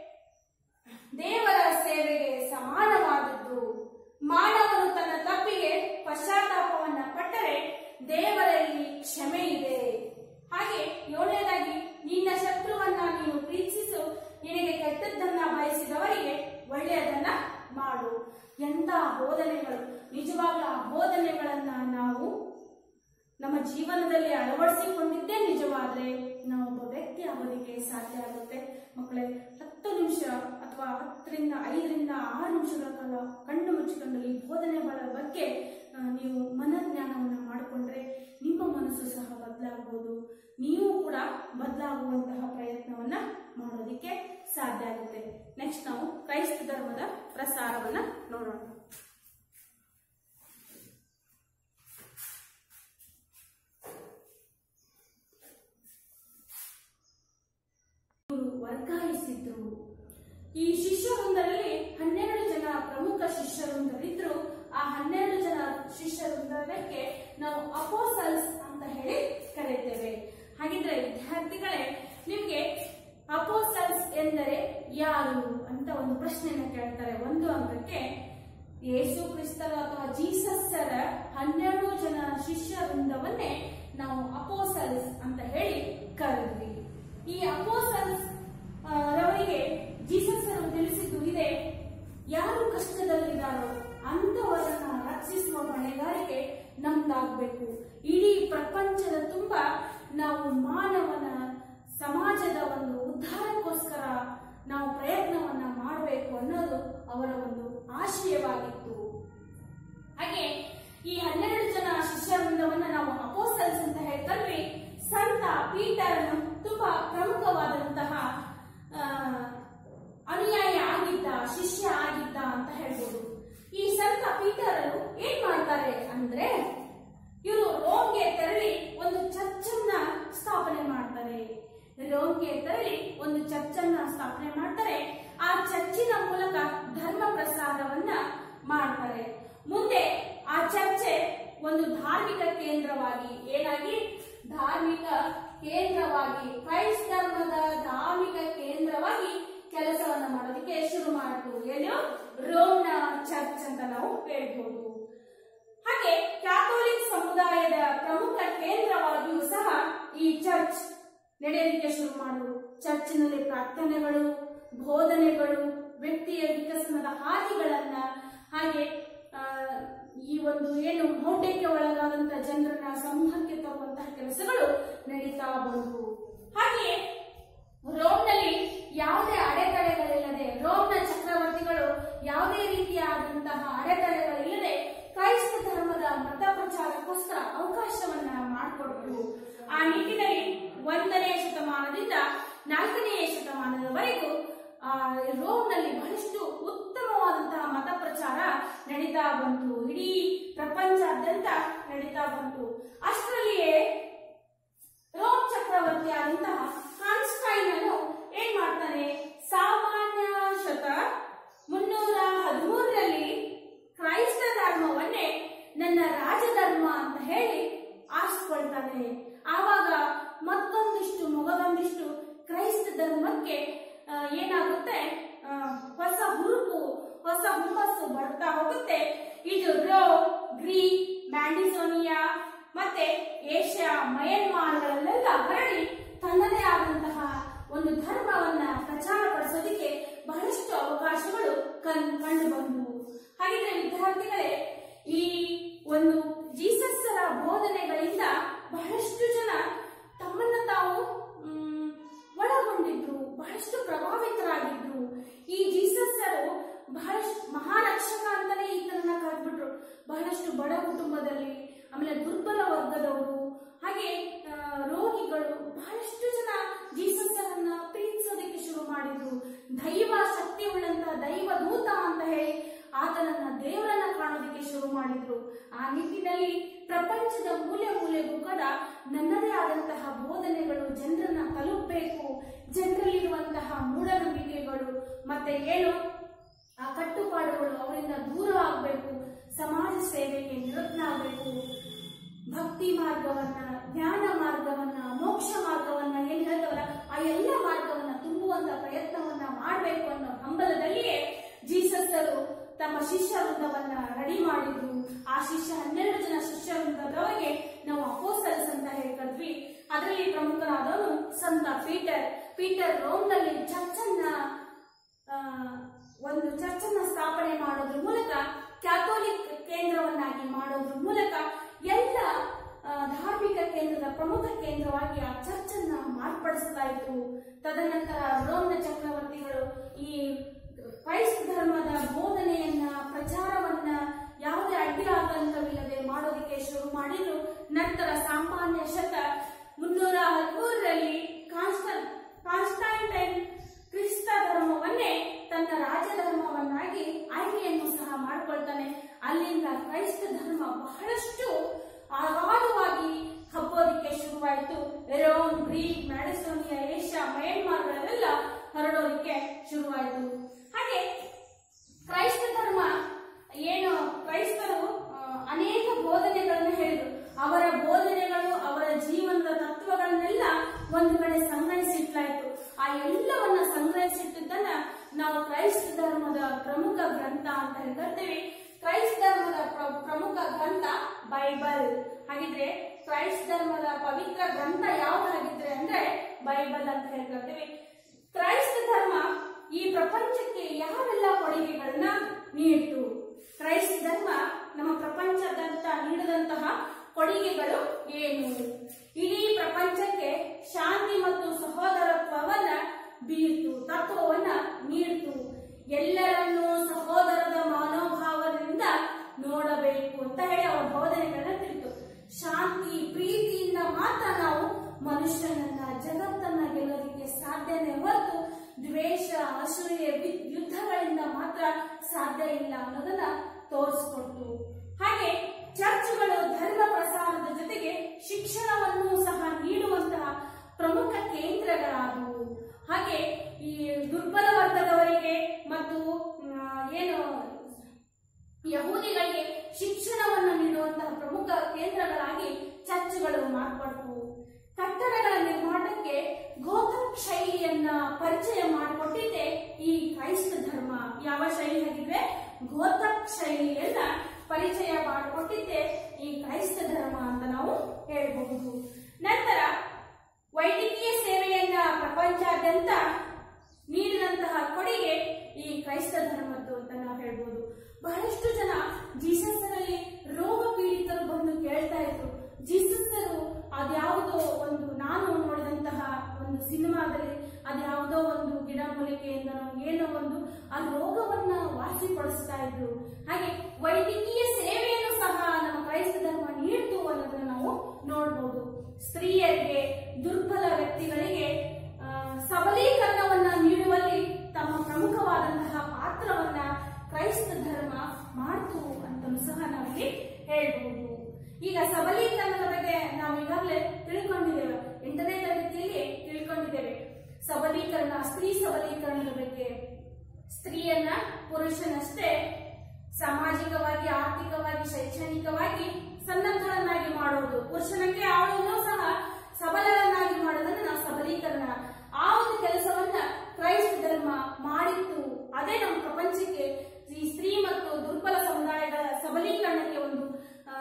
ದೇವರ ಸೇವೆಗೆ ಸಮಾನವಾದದ್ದು ಮಾನವನು ತನ್ನ ತಪ್ಪಿಗೆ ಪಶ್ಚಾತ್ತಾಪವನ್ನ ಪಟ್ಟರೆ ದೇವರಲ್ಲಿ ಕ್ಷಮೆ ಇದೆ ಹಾಗೆ ಏಳನೇದಾಗಿ ನಿನ್ನ ಶತ್ರುವನ್ನ ನೀನು ಪ್ರೀತಿಸು ನಿನಗೆ ಕೆಟ್ಟದ್ದನ್ನ ಬಯಸಿದವರಿಗೆ ಒಳ್ಳೆಯದನ್ನ ಮಾಡು ಎಂತ ಬೋಧನೆಗಳು ನಿಜವಾಗ್ಲೂ ಆ ಬೋಧನೆಗಳನ್ನ ನಾವು ನಮ್ಮ ಜೀವನದಲ್ಲಿ ಅಳವಡಿಸಿಕೊಂಡಿದ್ದೇ ನಿಜವಾದ್ರೆ ನಾವು ಒಬ್ಬ ವ್ಯಕ್ತಿ ಆಗೋದಕ್ಕೆ ಸಾಧ್ಯ ಆಗುತ್ತೆ ಮಕ್ಕಳೇ ಹತ್ತು ನಿಮಿಷ ಅಥವಾ ಹತ್ತರಿಂದ ಐದರಿಂದ ಆರು ನಿಮಿಷಗಳ ಕಾಲ ಕಣ್ಣು ಮುಚ್ಚಿಕೊಂಡು ಈ ಬೋಧನೆಗಳ ಬಗ್ಗೆ ಆ, ನೀವು ಮನಜ್ಞಾನವನ್ನು ಮಾಡಿಕೊಂಡ್ರೆ ನಿಮ್ಮ ಮನಸ್ಸು ಸಹ ಬದಲಾಗಬಹುದು ನೀವು ಕೂಡ ಬದಲಾಗುವಂತಹ ಪ್ರಯತ್ನವನ್ನ ಮಾಡೋದಕ್ಕೆ ಸಾಧ್ಯ ಆಗುತ್ತೆ ನೆಕ್ಸ್ಟ್ ನಾವು ಕ್ರೈಸ್ತ ಧರ್ಮದ ಪ್ರಸಾರವನ್ನ ನೋಡೋಣ ಇವರು ವರ್ಗಾಯಿಸಿದ್ರು ಈ ಶಿಷ್ಯವೃಂದರಲ್ಲಿ ಹನ್ನೆರಡು ಜನ ಪ್ರಮುಖ ಶಿಷ್ಯವೃಂದರಿದ್ರು ಆ ಹನ್ನೆರಡು ಜನ ಶಿಷ್ಯವೃಂದಕ್ಕೆ ನಾವು ಅಪೋಸಲ್ಸ್ ಅಂತ ಹೇಳಿ ಕರೆಯುತ್ತೇವೆ ಹಾಗಿದ್ರೆ ವಿದ್ಯಾರ್ಥಿಗಳೇ ನಿಮ್ಗೆ ಅಪೋಸಲ್ಸ್ ಎಂದರೆ ಯಾರು ಅಂತ ಒಂದು ಪ್ರಶ್ನೆಯನ್ನ ಕೇಳ್ತಾರೆ ಒಂದು ಅಂಕಕ್ಕೆ ಯೇಸು ಕ್ರಿಸ್ತರ ಅಥವಾ ಜೀಸಸ್ಸರ ಹನ್ನೆರಡು ಜನ ಶಿಷ್ಯ ವೃಂದವನ್ನೇ ನಾವು ಅಪೋಸಲ್ಸ್ ಅಂತ ಹೇಳಿ ಕರೆದ್ವಿ ಈ ಅಪೋಸಲ್ಸ್ ಆ, ರವರಿಗೆ ಜೀಸಸ್ ಅವರು ತಿಳಿಸಿದ್ದು ಇದೆ ಯಾರು ಕಷ್ಟದಲ್ಲಿದ್ದಾರೋ ಅಂತವರನ್ನ ರಕ್ಷಿಸುವ ಹೊಣೆಗಾರಿಕೆ ನಮ್ದಾಗಬೇಕು ಇಡೀ ಪ್ರಪಂಚದ ತುಂಬ ನಾವು ಮಾನವನ ಸಮಾಜದ ಒಂದು ಉದ್ಧಾರಕ್ಕೋಸ್ಕರ ನಾವು ಪ್ರಯತ್ನವನ್ನ ಮಾಡಬೇಕು ಅನ್ನೋದು ಅವರ ಒಂದು ಆಶಯವಾಗಿತ್ತು ಹಾಗೆ ಈ ಹನ್ನೆರಡು ಜನ ಶಿಷ್ಯವೃಂದವನ್ನ ನಾವು ಅಪೋಸಲ್ಸ್ ಅಂತ ಹೇಳ್ಕೊಂಡ್ವಿ ಸಂತ ಪೀಟರನು ತುಂಬಾ ಪ್ರಮುಖವಾದಂತಹ ಆ, ಅನುಯಾಯಿ ಆಗಿದ್ದ ಶಿಷ್ಯ ಆಗಿದ್ದ ಅಂತ ಹೇಳ್ಬೋದು ಈ ಸಂತ ಪೀಟರನು ಏನ್ ಮಾಡ್ತಾರೆ ಅಂದ್ರೆ ಇವರು ರೋಮ್ಗೆ ತೆರಳಿ ಒಂದು ಚರ್ಚನ್ನ ಸ್ಥಾಪನೆ ಮಾಡ್ತಾರೆ ರೋಮ್ಗೆ ತೆರಳಿ ಒಂದು ಚರ್ಚನ್ನ ಸ್ಥಾಪನೆ ಮಾಡ್ತಾರೆ ಆ ಚರ್ಚಿನ ಮೂಲಕ ಧರ್ಮ ಪ್ರಸಾರವನ್ನ ಮಾಡ್ತಾರೆ ಮುಂದೆ ಆ ಚರ್ಚೆ ಒಂದು ಧಾರ್ಮಿಕ ಕೇಂದ್ರವಾಗಿ ಏನಾಗಿ ಧಾರ್ಮಿಕ ಕೇಂದ್ರವಾಗಿ ಕ್ರೈಸ್ತ ಧರ್ಮದ ಧಾರ್ಮಿಕ ಕೇಂದ್ರವಾಗಿ ಕೆಲಸವನ್ನ ಮಾಡೋದಕ್ಕೆ ಶುರು ಮಾಡಿತು ಎಲ್ಲೋ ರೋಮ್ನ ಚರ್ಚ್ ಅಂತ ನಾವು ಹೇಳ್ಬೋದು ಹಾಗೆ ಕ್ಯಾಥೋಲಿಕ್ ಸಮುದಾಯದ ಪ್ರಮುಖ ಕೇಂದ್ರವಾಗಿಯೂ ಸಹ ಈ ಚರ್ಚ್ ನಡೆಯಲಿಕ್ಕೆ ಶುರು ಮಾಡುವು ಚರ್ಚಿನಲ್ಲಿ ಪ್ರಾರ್ಥನೆಗಳು ಬೋಧನೆಗಳು ವ್ಯಕ್ತಿಯ ವಿಕಸನದ ಹಾದಿಗಳನ್ನ ಹಾಗೆ ಆ, ಈ ಒಂದು ಏನು ಮೌಢ್ಯಕ್ಕೆ ಒಳಗಾದಂತ ಜನರನ್ನ ಸಮೂಹಕ್ಕೆ ತರುವಂತಹ ಕೆಲಸಗಳು ನಡೀತಾ ಬಂದವು ಹಾಗೆಯೇ ರೋಮ್ನಲ್ಲಿ ಯಾವುದೇ ಅಡೆತಡೆಗಳಿಲ್ಲದೆ ರೋಮ್ನ ಚಕ್ರವರ್ತಿಗಳು ಯಾವುದೇ ರೀತಿಯಾದಂತಹ ಅಡೆತಡೆಗಳಿಲ್ಲದೆ ಕ್ರೈಸ್ತ ಧರ್ಮದ ಮತ ಪ್ರಚಾರಕ್ಕೋಸ್ಕರ ಅವಕಾಶವನ್ನ ಮಾಡಿಕೊಟ್ರು ಆ ನಿಟ್ಟಿನಲ್ಲಿ ಒಂದನೇ ಶತಮಾನದಿಂದ ನಾಲ್ಕನೇ ಶತಮಾನದವರೆಗೂ ಆ ರೋಮ್ನಲ್ಲಿ ಬಹಳಷ್ಟು ಉತ್ತಮವಾದ ಉತ್ತಮವಾದಂತಹ ಮತ ಪ್ರಚಾರ ನಡೀತಾ ಬಂತು ಇಡೀ ಪ್ರಪಂಚಾದ್ಯಂತ ನಡೀತಾ ಬಂತು ಅಷ್ಟರಲ್ಲಿಯೇ ರೋಮ್ ಚಕ್ರವರ್ತಿ ಆದಂತಹ ಕಾನ್ಸ್ಟೈನನು ಏನ್ ಮಾಡ್ತಾನೆ ಸಾಮಾನ್ಯ ಶತ ಮುನ್ನೂರ ಹದಿಮೂರರಲ್ಲಿ ಕ್ರೈಸ್ತ ಧರ್ಮವನ್ನೇ ನನ್ನ ರಾಜಧರ್ಮ ಅಂತ ಹೇಳಿ ಆರಿಸ್ಕೊಳ್ತಾನೆ ಆವಾಗ ಮತ್ತೊಂದಿಷ್ಟು ಮೊಗದೊಂದಿಷ್ಟು ಕ್ರೈಸ್ತ ಧರ್ಮಕ್ಕೆ ಆ, ಏನಾಗುತ್ತೆ ಆ, ಹೊಸ ಹುರುಪು ಹೊಸ ಹುಮ್ಮಸ್ಸು ಬರ್ತಾ ಹೋಗುತ್ತೆ ಇದು ರೋಮ್ ಗ್ರೀಕ್ ಮ್ಯಾಂಡಿಸೋನಿಯಾ ಮತ್ತೆ ಏಷ್ಯಾ ಮಯನ್ಮಾರ್ಗಳಲ್ಲೆಲ್ಲ ಹರಡಿ ತನ್ನದೇ ಆದಂತಹ ಒಂದು ಧರ್ಮವನ್ನ ಪ್ರಚಾರಪಡಿಸೋದಕ್ಕೆ ಬಹಳಷ್ಟು ಅವಕಾಶಗಳು ಕಣ್ ಕಂಡು ಬಂದವು ಹಾಗಿದ್ರೆ ವಿದ್ಯಾರ್ಥಿಗಳೇ ಈ ಒಂದು ಜೀಸಸ್ಸರ ಬೋಧನೆಗಳಿಂದ ಬಹಳಷ್ಟು ಜನ ತಮ್ಮನ್ನ ತಾವು ಮ್, ಒಳಗೊಂಡಿದ್ರು ಬಹಳಷ್ಟು ಪ್ರಭಾವಿತರಾಗಿದ್ರು ಈ ಜೀಸಸ್ಸರು ಬಹಳಷ್ಟು ಮಹಾರಕ್ಷಕ ಅಂತಾನೆ ಈತನನ್ನ ಕರೆದ್ಬಿಟ್ರು ಬಹಳಷ್ಟು ಬಡ ಕುಟುಂಬದಲ್ಲಿ ಆಮೇಲೆ ದುರ್ಬಲ ವರ್ಗದವರು ಹಾಗೆ ಆ, ರೋಗಿಗಳು ಬಹಳಷ್ಟು ಜನ ಜೀಸಸ್ಸರನ್ನ ಪ್ರೀತಿಸೋದಕ್ಕೆ ಶುರು ಮಾಡಿದ್ರು ದೈವ ಶಕ್ತಿ ಉಳ್ಳಂತ ದೈವ ದೂತ ಅಂತ ಹೇಳಿ ಆತನನ್ನ ದೇವರನ್ನ ಕಾಣೋದಕ್ಕೆ ಶುರು ಮಾಡಿದ್ರು ಆ ನಿಟ್ಟಿನಲ್ಲಿ ಪ್ರಪಂಚದ ಮೂಲೆ ಮೂಲೆಗೂ ಕೂಡ ನನ್ನದೇ ಆದಂತಹ ಬೋಧನೆಗಳು ಜನರನ್ನ ತಲುಪಬೇಕು ಜನರಲ್ಲಿರುವಂತಹ ಮೂಢನಂಬಿಕೆಗಳು ಮತ್ತೆ ಏನು ಆ ಕಟ್ಟುಪಾಡುಗಳು ಅವರಿಂದ ದೂರ ಆಗಬೇಕು ಸಮಾಜ ಸೇವೆಗೆ ನಿರತನಾಗಬೇಕು ಭಕ್ತಿ ಮಾರ್ಗವನ್ನ ಜ್ಞಾನ ಮಾರ್ಗವನ್ನ ಮೋಕ್ಷ ಮಾರ್ಗವನ್ನ ಏನ್ ಹೇಳ್ತವಲ್ಲ ಆ ಎಲ್ಲ ಮಾರ್ಗವನ್ನ ತುಂಬುವಂತ ಪ್ರಯತ್ನವನ್ನ ಮಾಡಬೇಕು ಅನ್ನೋ ಹಂಬಲದಲ್ಲಿಯೇ ಜೀಸಸ್ಸರು ತಮ್ಮ ಶಿಷ್ಯ ವೃಂದವನ್ನ ರೆಡಿ ಮಾಡಿದ್ರು ಆ ಶಿಷ್ಯ ಹನ್ನೆರಡು ಜನ ಶಿಷ್ಯ ವೃಂದದವರಿಗೆ ನಾವು ಅಪೋಸಲ್ಸ್ ಅಂತ ಹೇಳ್ಕದ್ವಿ ಅದರಲ್ಲಿ ಪ್ರಮುಖರಾದವನು ಸಂತ ಪೀಟರ್ ಪೀಟರ್ ರೋಮ್ನಲ್ಲಿ ಚರ್ಚನ್ನ ಆ, ಒಂದು ಚರ್ಚನ್ನ ಸ್ಥಾಪನೆ ಮಾಡೋದ್ರ ಮೂಲಕ ಕ್ಯಾಥೋಲಿಕ್ ಕೇಂದ್ರವನ್ನಾಗಿ ಮಾಡೋದ್ರ ಮೂಲಕ ಎಲ್ಲ ಆ, ಧಾರ್ಮಿಕ ಕೇಂದ್ರದ ಪ್ರಮುಖ ಕೇಂದ್ರವಾಗಿ ಆ ಚರ್ಚನ್ನ ಮಾರ್ಪಡಿಸಲಾಯಿತು ತದನಂತರ ರೋಮ್ನ ಚಕ್ರವರ್ತಿಗಳು ಈ ಕ್ರೈಸ್ತ ಧರ್ಮದ ಬೋಧನೆಯನ್ನ ಪ್ರಚಾರವನ್ನ ಯಾವುದೇ ಅಡ್ಡಿ ಆತಂಕವಿಲ್ಲದೆ ಮಾಡೋದಕ್ಕೆ ಶುರು ಮಾಡಿದ್ರು ನಂತರ ಸಾಮಾನ್ಯ ಶತ ಮುನ್ನೂರ ಹದಿಮೂರರಲ್ಲಿ ಕಾನ್ಸ್ಟ ಕಾನ್ಸ್ಟೈಂಟೈನ್ ಕ್ರಿಸ್ತ ಧರ್ಮವನ್ನೇ ತನ್ನ ರಾಜಧರ್ಮವನ್ನಾಗಿ ಆಯ್ಕೆಯನ್ನು ಸಹ ಮಾಡಿಕೊಳ್ತಾನೆ ಅಲ್ಲಿಂದ ಕ್ರೈಸ್ತ ಧರ್ಮ ಬಹಳಷ್ಟು ಆಗಾಧವಾಗಿ ಹಬ್ಬೋದಕ್ಕೆ ಶುರುವಾಯಿತು ರೋಮ್ ಗ್ರೀಕ್ ಮ್ಯಾಡಿಸೋನಿಯಾ ಏಷ್ಯಾ ಮಯನ್ಮಾರ್ಗಳಲ್ಲೆಲ್ಲ ಹರಡೋದಕ್ಕೆ ಶುರುವಾಯಿತು ಹಾಗೆ ಕ್ರೈಸ್ತ ಧರ್ಮ ಏನು ಕ್ರೈಸ್ತರು ಆ, ಅನೇಕ ಬೋಧನೆಗಳನ್ನು ಹೇಳಿದರು ಅವರ ಬೋಧನೆಗಳು ಅವರ ಜೀವನದ ತತ್ವಗಳನ್ನೆಲ್ಲ ಒಂದು ಕಡೆ ಸಂಗ್ರಹಿಸಿಟ್ಲಾಯಿತು ಆ ಎಲ್ಲವನ್ನ ಸಂಗ್ರಹಿಸಿಟ್ಟದನ್ನ ನಾವು ಕ್ರೈಸ್ತ ಧರ್ಮದ ಪ್ರಮುಖ ಗ್ರಂಥ ಅಂತ ಹೇಳ್ತೇವೆ ಕ್ರೈಸ್ತ ಧರ್ಮದ ಪ್ರ- ಪ್ರಮುಖ ಗ್ರಂಥ ಬೈಬಲ್ ಹಾಗಿದ್ರೆ ಕ್ರೈಸ್ತ ಧರ್ಮದ ಪವಿತ್ರ ಗ್ರಂಥ ಯಾವ್ದಾಗಿದ್ರೆ ಅಂದ್ರೆ ಬೈಬಲ್ ಅಂತ ಹೇಳ್ಕೊಳ್ತೇವೆ ಕ್ರೈಸ್ತ ಧರ್ಮ ಈ ಪ್ರಪಂಚಕ್ಕೆ ಯಾವೆಲ್ಲ ಕೊಡುಗೆಗಳನ್ನ ನೀಡಿತು ಕ್ರೈಸ್ತ ಧರ್ಮ ನಮ್ಮ ಪ್ರಪಂಚದಂತ ನೀಡಿದಂತಹ ಕೊಡುಗೆಗಳು ಏನು ಇಡೀ ಪ್ರಪಂಚಕ್ಕೆ ಶಾಂತಿ ಮತ್ತು ಸಹೋದರತ್ವವನ್ನ ಬೀರ್ತು ತತ್ವವನ್ನ ನೀಡಿತು ಎಲ್ಲರನ್ನೂ ಸಹೋದರದ ಮನೋಭಾವದಿಂದ ನೋಡಬೇಕು ಅಂತ ಹೇಳಿ ಅವರ ಬೋಧನೆಗಳನ್ನ ತಿಳಿತು ಶಾಂತಿ ಪ್ರೀತಿಯಿಂದ ಮಾತ್ರ ನಾವು ಮನುಷ್ಯನನ್ನ ಜಗತ್ತನ್ನ ಗೆಲ್ಲೋದಕ್ಕೆ ಸಾಧ್ಯನೇ ಹೊರತು ದ್ವೇಷ ಅಸೂಯೆ ವಿ- ಯುದ್ಧಗಳಿಂದ ಮಾತ್ರ ಸಾಧ್ಯ ಇಲ್ಲ ಅನ್ನೋದನ್ನ ತೋರಿಸ್ಕೊಡ್ತು ಹಾಗೆ ಚರ್ಚ್ಗಳು ಧರ್ಮ ಪ್ರಸಾರದ ಜೊತೆಗೆ ಶಿಕ್ಷಣವನ್ನು ಸಹ ನೀಡುವಂತಹ ಪ್ರಮುಖ ಕೇಂದ್ರಗಳಾದವು ಹಾಗೆ ಈ ದುರ್ಬಲ ವರ್ಗದವರಿಗೆ ಮತ್ತು ಆ, ಏನು ಯಹೂದಿಗಳಿಗೆ ಶಿಕ್ಷಣವನ್ನು ನೀಡುವಂತಹ ಪ್ರಮುಖ ಕೇಂದ್ರಗಳಾಗಿ ಚರ್ಚ್ಗಳು ಮಾರ್ಪಟ್ಟವು ಕಟ್ಟಡಗಳ ನಿರ್ಮಾಣಕ್ಕೆ ಗೋಥಕ್ ಶೈಲಿಯನ್ನ ಪರಿಚಯ ಮಾಡಿಕೊಟ್ಟಿದ್ದೆ ಈ ಕ್ರೈಸ್ತ ಧರ್ಮ ಯಾವ ಶೈಲಿ ಆಗಿದ್ರೆ ಗೋಥಕ್ ಶೈಲಿಯನ್ನ ಪರಿಚಯ ಮಾಡಿಕೊಟ್ಟಿದ್ದೆ ಈ ಕ್ರೈಸ್ತ ಧರ್ಮ ಅಂತ ನಾವು ಹೇಳಬಹುದು ನಂತರ ವೈದ್ಯಕೀಯ ಸೇವೆಯನ್ನ ಪ್ರಪಂಚಾದ್ಯಂತ ನೀಡಿದಂತಹ ಕೊಡುಗೆ ಈ ಕ್ರೈಸ್ತ ಧರ್ಮದ್ದು ಅಂತ ನಾವು ಹೇಳ್ಬೋದು ಬಹಳಷ್ಟು ಜನ ಜೀಸಸ್ನಲ್ಲಿ ರೋಗ ಪೀಡಿತರು ಬಂದು ಕೇಳ್ತಾ ಇದ್ರು ಜೀಸಸ್ಸರು ಅದ್ಯಾವುದೋ ಒಂದು ನಾನು ನೋಡಿದಂತಹ ಒಂದು ಸಿನಿಮಾದಲ್ಲಿ ಅದ್ಯಾವುದೋ ಒಂದು ಗಿಡಮೂಲಿಕೆಯಿಂದ ಏನೋ ಒಂದು ಆ ರೋಗವನ್ನ ವಾಸಿಪಡಿಸ್ತಾ ಇದ್ರು ಹಾಗೆ ವೈದ್ಯಕೀಯ ಸೇವೆಯನ್ನು ಸಹ ನಮ್ಮ ಕ್ರೈಸ್ತ ಧರ್ಮ ನೀಡ್ತು ಅನ್ನೋದನ್ನ ನಾವು ನೋಡ್ಬೋದು ಸ್ತ್ರೀಯರಿಗೆ ದುರ್ಬಲ ವ್ಯಕ್ತಿಗಳಿಗೆ ಆ, ಸಬಲೀಕರಣವನ್ನ ನೀಡುವಲ್ಲಿ ತಮ್ಮ ಪ್ರಮುಖವಾದಂತಹ ಪಾತ್ರವನ್ನ ಕ್ರೈಸ್ತ ಕ್ರೈಸ್ತ ಧರ್ಮ ಮಾಡ್ತು ಅಂತಲೂ ಸಹ ನಾವಿಲ್ಲಿ ಹೇಳ್ಬಹುದು ಈಗ ಸಬಲೀಕರಣದ ಬಗ್ಗೆ ನಾವು ಈಗಾಗಲೇ ತಿಳ್ಕೊಂಡಿದ್ದೇವೆ ಎಂಟನೇ ತರಗತಿಯಲ್ಲಿ ತಿಳ್ಕೊಂಡಿದ್ದೇವೆ ಸಬಲೀಕರಣ ಸ್ತ್ರೀ ಸಬಲೀಕರಣದ ಬಗ್ಗೆ ಸ್ತ್ರೀಯನ್ನ ಪುರುಷನಷ್ಟೇ ಸಾಮಾಜಿಕವಾಗಿ ಆರ್ಥಿಕವಾಗಿ ಶೈಕ್ಷಣಿಕವಾಗಿ ಸನ್ನದ್ಧರನ್ನಾಗಿ ಮಾಡುವುದು ಪುರುಷನಕ್ಕೆ ಅವಳನ್ನು ಸಹ ಸಬಲರನ್ನಾಗಿ ಮಾಡುವುದನ್ನು ನಾವು ಸಬಲೀಕರಣ ಆ ಒಂದು ಕೆಲಸವನ್ನ ಕ್ರೈಸ್ತ ಧರ್ಮ ಮಾಡಿತ್ತು ಅದೇ ನಮ್ಮ ಪ್ರಪಂಚಕ್ಕೆ ಈ ಸ್ತ್ರೀ ಮತ್ತು ದುರ್ಬಲ ಸಮುದಾಯಗಳ ಸಬಲೀಕರಣಕ್ಕೆ ಒಂದು ಆ,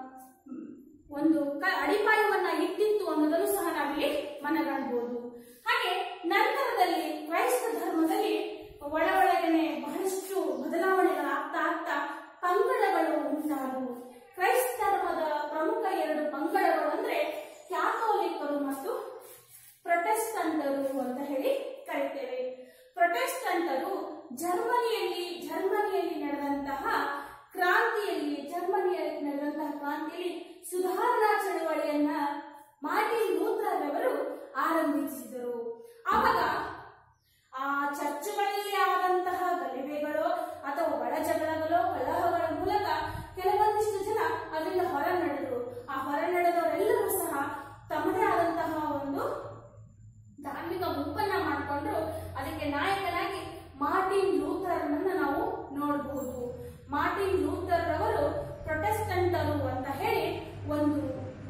ಒಂದು ಕ- ಅಡಿಪಾಯವನ್ನ ಇಟ್ಟಿತ್ತು ಅನ್ನೋದನ್ನು ಸಹ ನಾವಿಲ್ಲಿ ಮನಗಾಣಬಹುದು ಹಾಗೆ ನಂತರದಲ್ಲಿ ಕ್ರೈಸ್ತ ಧರ್ಮದಲ್ಲಿ ಒಳ ಒಳಗನೆ ಬಹಳಷ್ಟು ಬದಲಾವಣೆಗಳಾಗ್ತಾ ಆಗ್ತಾ ಪಂಗಡಗಳು ಉಂಟಾದವು ಕ್ರೈಸ್ತ ಧರ್ಮದ ಪ್ರಮುಖ ಎರಡು ಪಂಗಡಗಳು ಅಂದ್ರೆ ಕ್ಯಾಥೋಲಿಕರು ಮತ್ತು ಪ್ರೊಟೆಸ್ಟಂಟರು ಅಂತ ಹೇಳಿ ಕರಿತೇವೆ ಪ್ರೊಟೆಸ್ಟಂಟರು ಜರ್ಮನಿಯಲ್ಲಿ ಜರ್ಮನಿಯಲ್ಲಿ ನಡೆದಂತಹ ಕ್ರಾಂತಿಯಲ್ಲಿ ಜರ್ಮನಿಯಲ್ಲಿ ನಡೆದಂತಹ ಕ್ರಾಂತಿಯಲ್ಲಿ ಸುಧಾರಣಾ ಚಳವಳಿಯನ್ನ ಮಾರ್ಟಿನ್ ಲೂಥರ್ ಅವರು ಆರಂಭಿಸಿದರು ಆವಾಗ ಆ ಚರ್ಚುಗಳಲ್ಲಿ ಆದಂತಹ ಗಲಿಭೆಗಳು ಅಥವಾ ಒಳ ಜಗಳಗಳು ಕಲಹಗಳ ಮೂಲಕ ಕೆಲವೊಂದಿಷ್ಟು ಜನ ಅದರಿಂದ ಹೊರ ನಡೆದರು ಆ ಹೊರ ನಡೆದವರೆಲ್ಲರೂ ಸಹ ತಮ್ಮದೇ ಆದಂತಹ ಒಂದು ಧಾರ್ಮಿಕ ಗುಂಪನ್ನ ಮಾಡಿಕೊಂಡು ಅದಕ್ಕೆ ನಾಯಕನಾಗಿ ಮಾರ್ಟಿನ್ ಲೂಥರ್ ಅನ್ನ ನಾವು ನೋಡಬಹುದು ಮಾರ್ಟಿನ್ ಲೂಥರ್ ಅವರು ಪ್ರೊಟೆಸ್ಟಂಟರು ಅಂತ ಹೇಳಿ ಒಂದು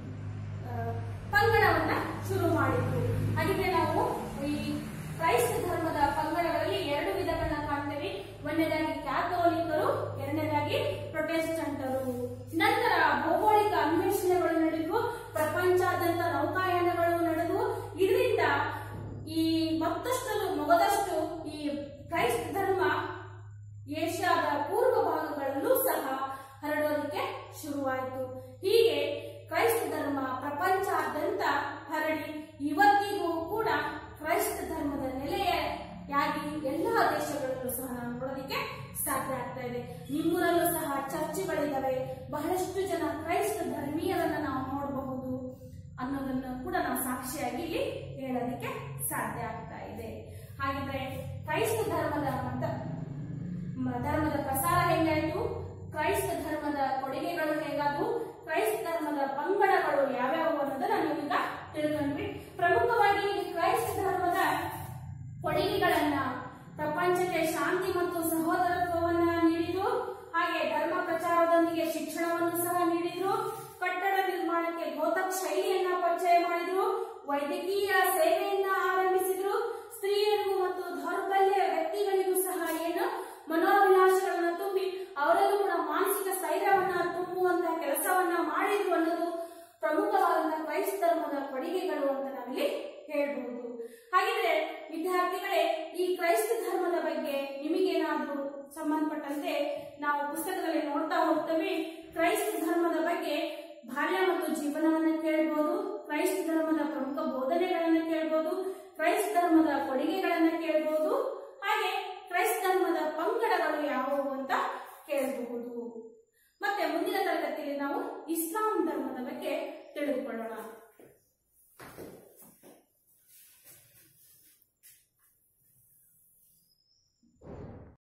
ಆ, ಪಂಗಡವನ್ನ ಶುರು ಮಾಡಿದ್ರು ಹಾಗಿದ್ರೆ ನಾವು ಈ ಕ್ರೈಸ್ತ ಧರ್ಮದ ಪಂಗಡಗಳಲ್ಲಿ ಎರಡು ವಿಧಗಳನ್ನ ಕಾಣ್ತೇವೆ ಒಂದನೇದಾಗಿ ಕ್ಯಾಥೋಲಿಕರು ಎರಡನೇದಾಗಿ ಪ್ರೊಟೆಸ್ಟಂಟರು ನಂತರ ಭೌಗೋಳಿಕ ಅನ್ವೇಷಣೆಗಳು ನಡೆದವು ಪ್ರಪಂಚಾದ್ಯಂತ ನೌಕಾಯಾನಗಳು ನಡೆದವು ಇದರಿಂದ ಈ ಮತ್ತಷ್ಟು ಮೊಗದಷ್ಟು ಈ ಕ್ರೈಸ್ತ ಧರ್ಮ ಏಷ್ಯಾದ ಪೂರ್ವ ಭಾಗಗಳಲ್ಲೂ ಸಹ ಹರಡೋದಕ್ಕೆ ಶುರುವಾಯಿತು ಹೀಗೆ ಕ್ರೈಸ್ತ ಧರ್ಮ ಪ್ರಪಂಚಾದ್ಯಂತ ಹರಡಿ ಇವತ್ತಿಗೂ ಕೂಡ ಕ್ರೈಸ್ತ ಧರ್ಮದ ನೆಲೆಯಾಗಿ ಎಲ್ಲಾ ದೇಶಗಳಲ್ಲೂ ಸಹ ನಾವು ನೋಡೋದಕ್ಕೆ ಸಾಧ್ಯ ಆಗ್ತಾ ಇದೆ ನಿಮ್ಮೂರಲ್ಲೂ ಸಹ ಚರ್ಚ್ಗಳಿದಾವೆ ಬಹಳಷ್ಟು ಜನ ಕ್ರೈಸ್ತ ಧರ್ಮೀಯರನ್ನ ನಾವು ನೋಡಬಹುದು ಅನ್ನೋದನ್ನ ಕೂಡ ನಾವು ಸಾಕ್ಷಿಯಾಗಿ ಇಲ್ಲಿ ಹೇಳೋದಕ್ಕೆ ಸಾಧ್ಯ ಆಗ್ತಾ ಇದೆ ಹಾಗಿದ್ರೆ ಕ್ರೈಸ್ತ ಧರ್ಮದ ಮತ ಮ- ಧರ್ಮದ ಪ್ರಸಾರ ಹೆಂಗಾಯ್ತು ಕ್ರೈಸ್ತ ಧರ್ಮದ ಕೊಡುಗೆಗಳು ಹೇಗಾದವು ಕ್ರೈಸ್ತ ಧರ್ಮದ ಪಂಗಡಗಳು ಯಾವ್ಯಾವು ಅನ್ನೋದನ್ನ ನೀವೀಗ ತಿಳ್ಕೊಂಡ್ವಿ ಪ್ರಮುಖವಾಗಿ ಈ ಕ್ರೈಸ್ತ ಧರ್ಮದ ಕೊಡುಗೆಗಳನ್ನ ಪ್ರಪಂಚಕ್ಕೆ ಶಾಂತಿ ಮತ್ತು ಸಹೋದರತ್ವವನ್ನ ನೀಡಿದ್ರು ಹಾಗೆ ಧರ್ಮ ಪ್ರಚಾರದೊಂದಿಗೆ ಶಿಕ್ಷಣವನ್ನು ಸಹ ನೀಡಿದ್ರು ಕಟ್ಟಡ ನಿರ್ಮಾಣಕ್ಕೆ ಗೋತಕ್ ಶೈಲಿಯನ್ನ ಪರಿಚಯ ಮಾಡಿದ್ರು ವೈದ್ಯಕೀಯ ಸೇವೆಯನ್ನ ಆರಂಭಿಸಿದ್ರು ಸ್ತ್ರೀಯರಿಗೂ ಮತ್ತು ದೌರ್ಬಲ್ಯ ವ್ಯಕ್ತಿಗಳಿಗೂ ಸಹ ಏನು ಮನೋವಿಲಾಸಗಳನ್ನ ತುಂಬಿ ಅವರಲ್ಲೂ ಕೂಡ ಮಾನಸಿಕ ಸ್ಥೈರ್ಯವನ್ನ ತುಂಬುವಂತಹ ಕೆಲಸವನ್ನ ಮಾಡಿದ್ರು ಅನ್ನೋದು ಪ್ರಮುಖವಾದಂತಹ ಕ್ರೈಸ್ತ ಧರ್ಮದ ಕೊಡುಗೆಗಳು ಅಂತ ನಾವಿಲ್ಲಿ ಹೇಳ್ಬಹುದು ಹಾಗಿದ್ರೆ ವಿದ್ಯಾರ್ಥಿಗಳೇ ಈ ಕ್ರೈಸ್ತ ಧರ್ಮದ ಬಗ್ಗೆ ನಿಮಗೇನಾದ್ರೂ ಸಂಬಂಧಪಟ್ಟಂತೆ ನಾವು ಪುಸ್ತಕದಲ್ಲಿ ನೋಡ್ತಾ ಹೋಗ್ತೇವೆ ಕ್ರೈಸ್ತ ಧರ್ಮದ ಬಗ್ಗೆ ಬಾಲ್ಯ ಮತ್ತು ಜೀವನವನ್ನ ಕೇಳಬಹುದು ಕ್ರೈಸ್ತ ಧರ್ಮದ ಪ್ರಮುಖ ಬೋಧನೆಗಳನ್ನ ಕೇಳಬಹುದು ಕ್ರೈಸ್ತ ಧರ್ಮದ ಕೊಡುಗೆಗಳನ್ನ ಕೇಳಬಹುದು ಹಾಗೆ ಕ್ರೈಸ್ತ ಧರ್ಮದ ಪಂಗಡಗಳು ಯಾವುವು ಅಂತ ಕೇಳಬಹುದು ಮತ್ತೆ ಮುಂದಿನ ತರಗತಿಯಲ್ಲಿ ನಾವು ಇಸ್ಲಾಂ ಧರ್ಮದ ಬಗ್ಗೆ ತಿಳಿದುಕೊಳ್ಳೋಣ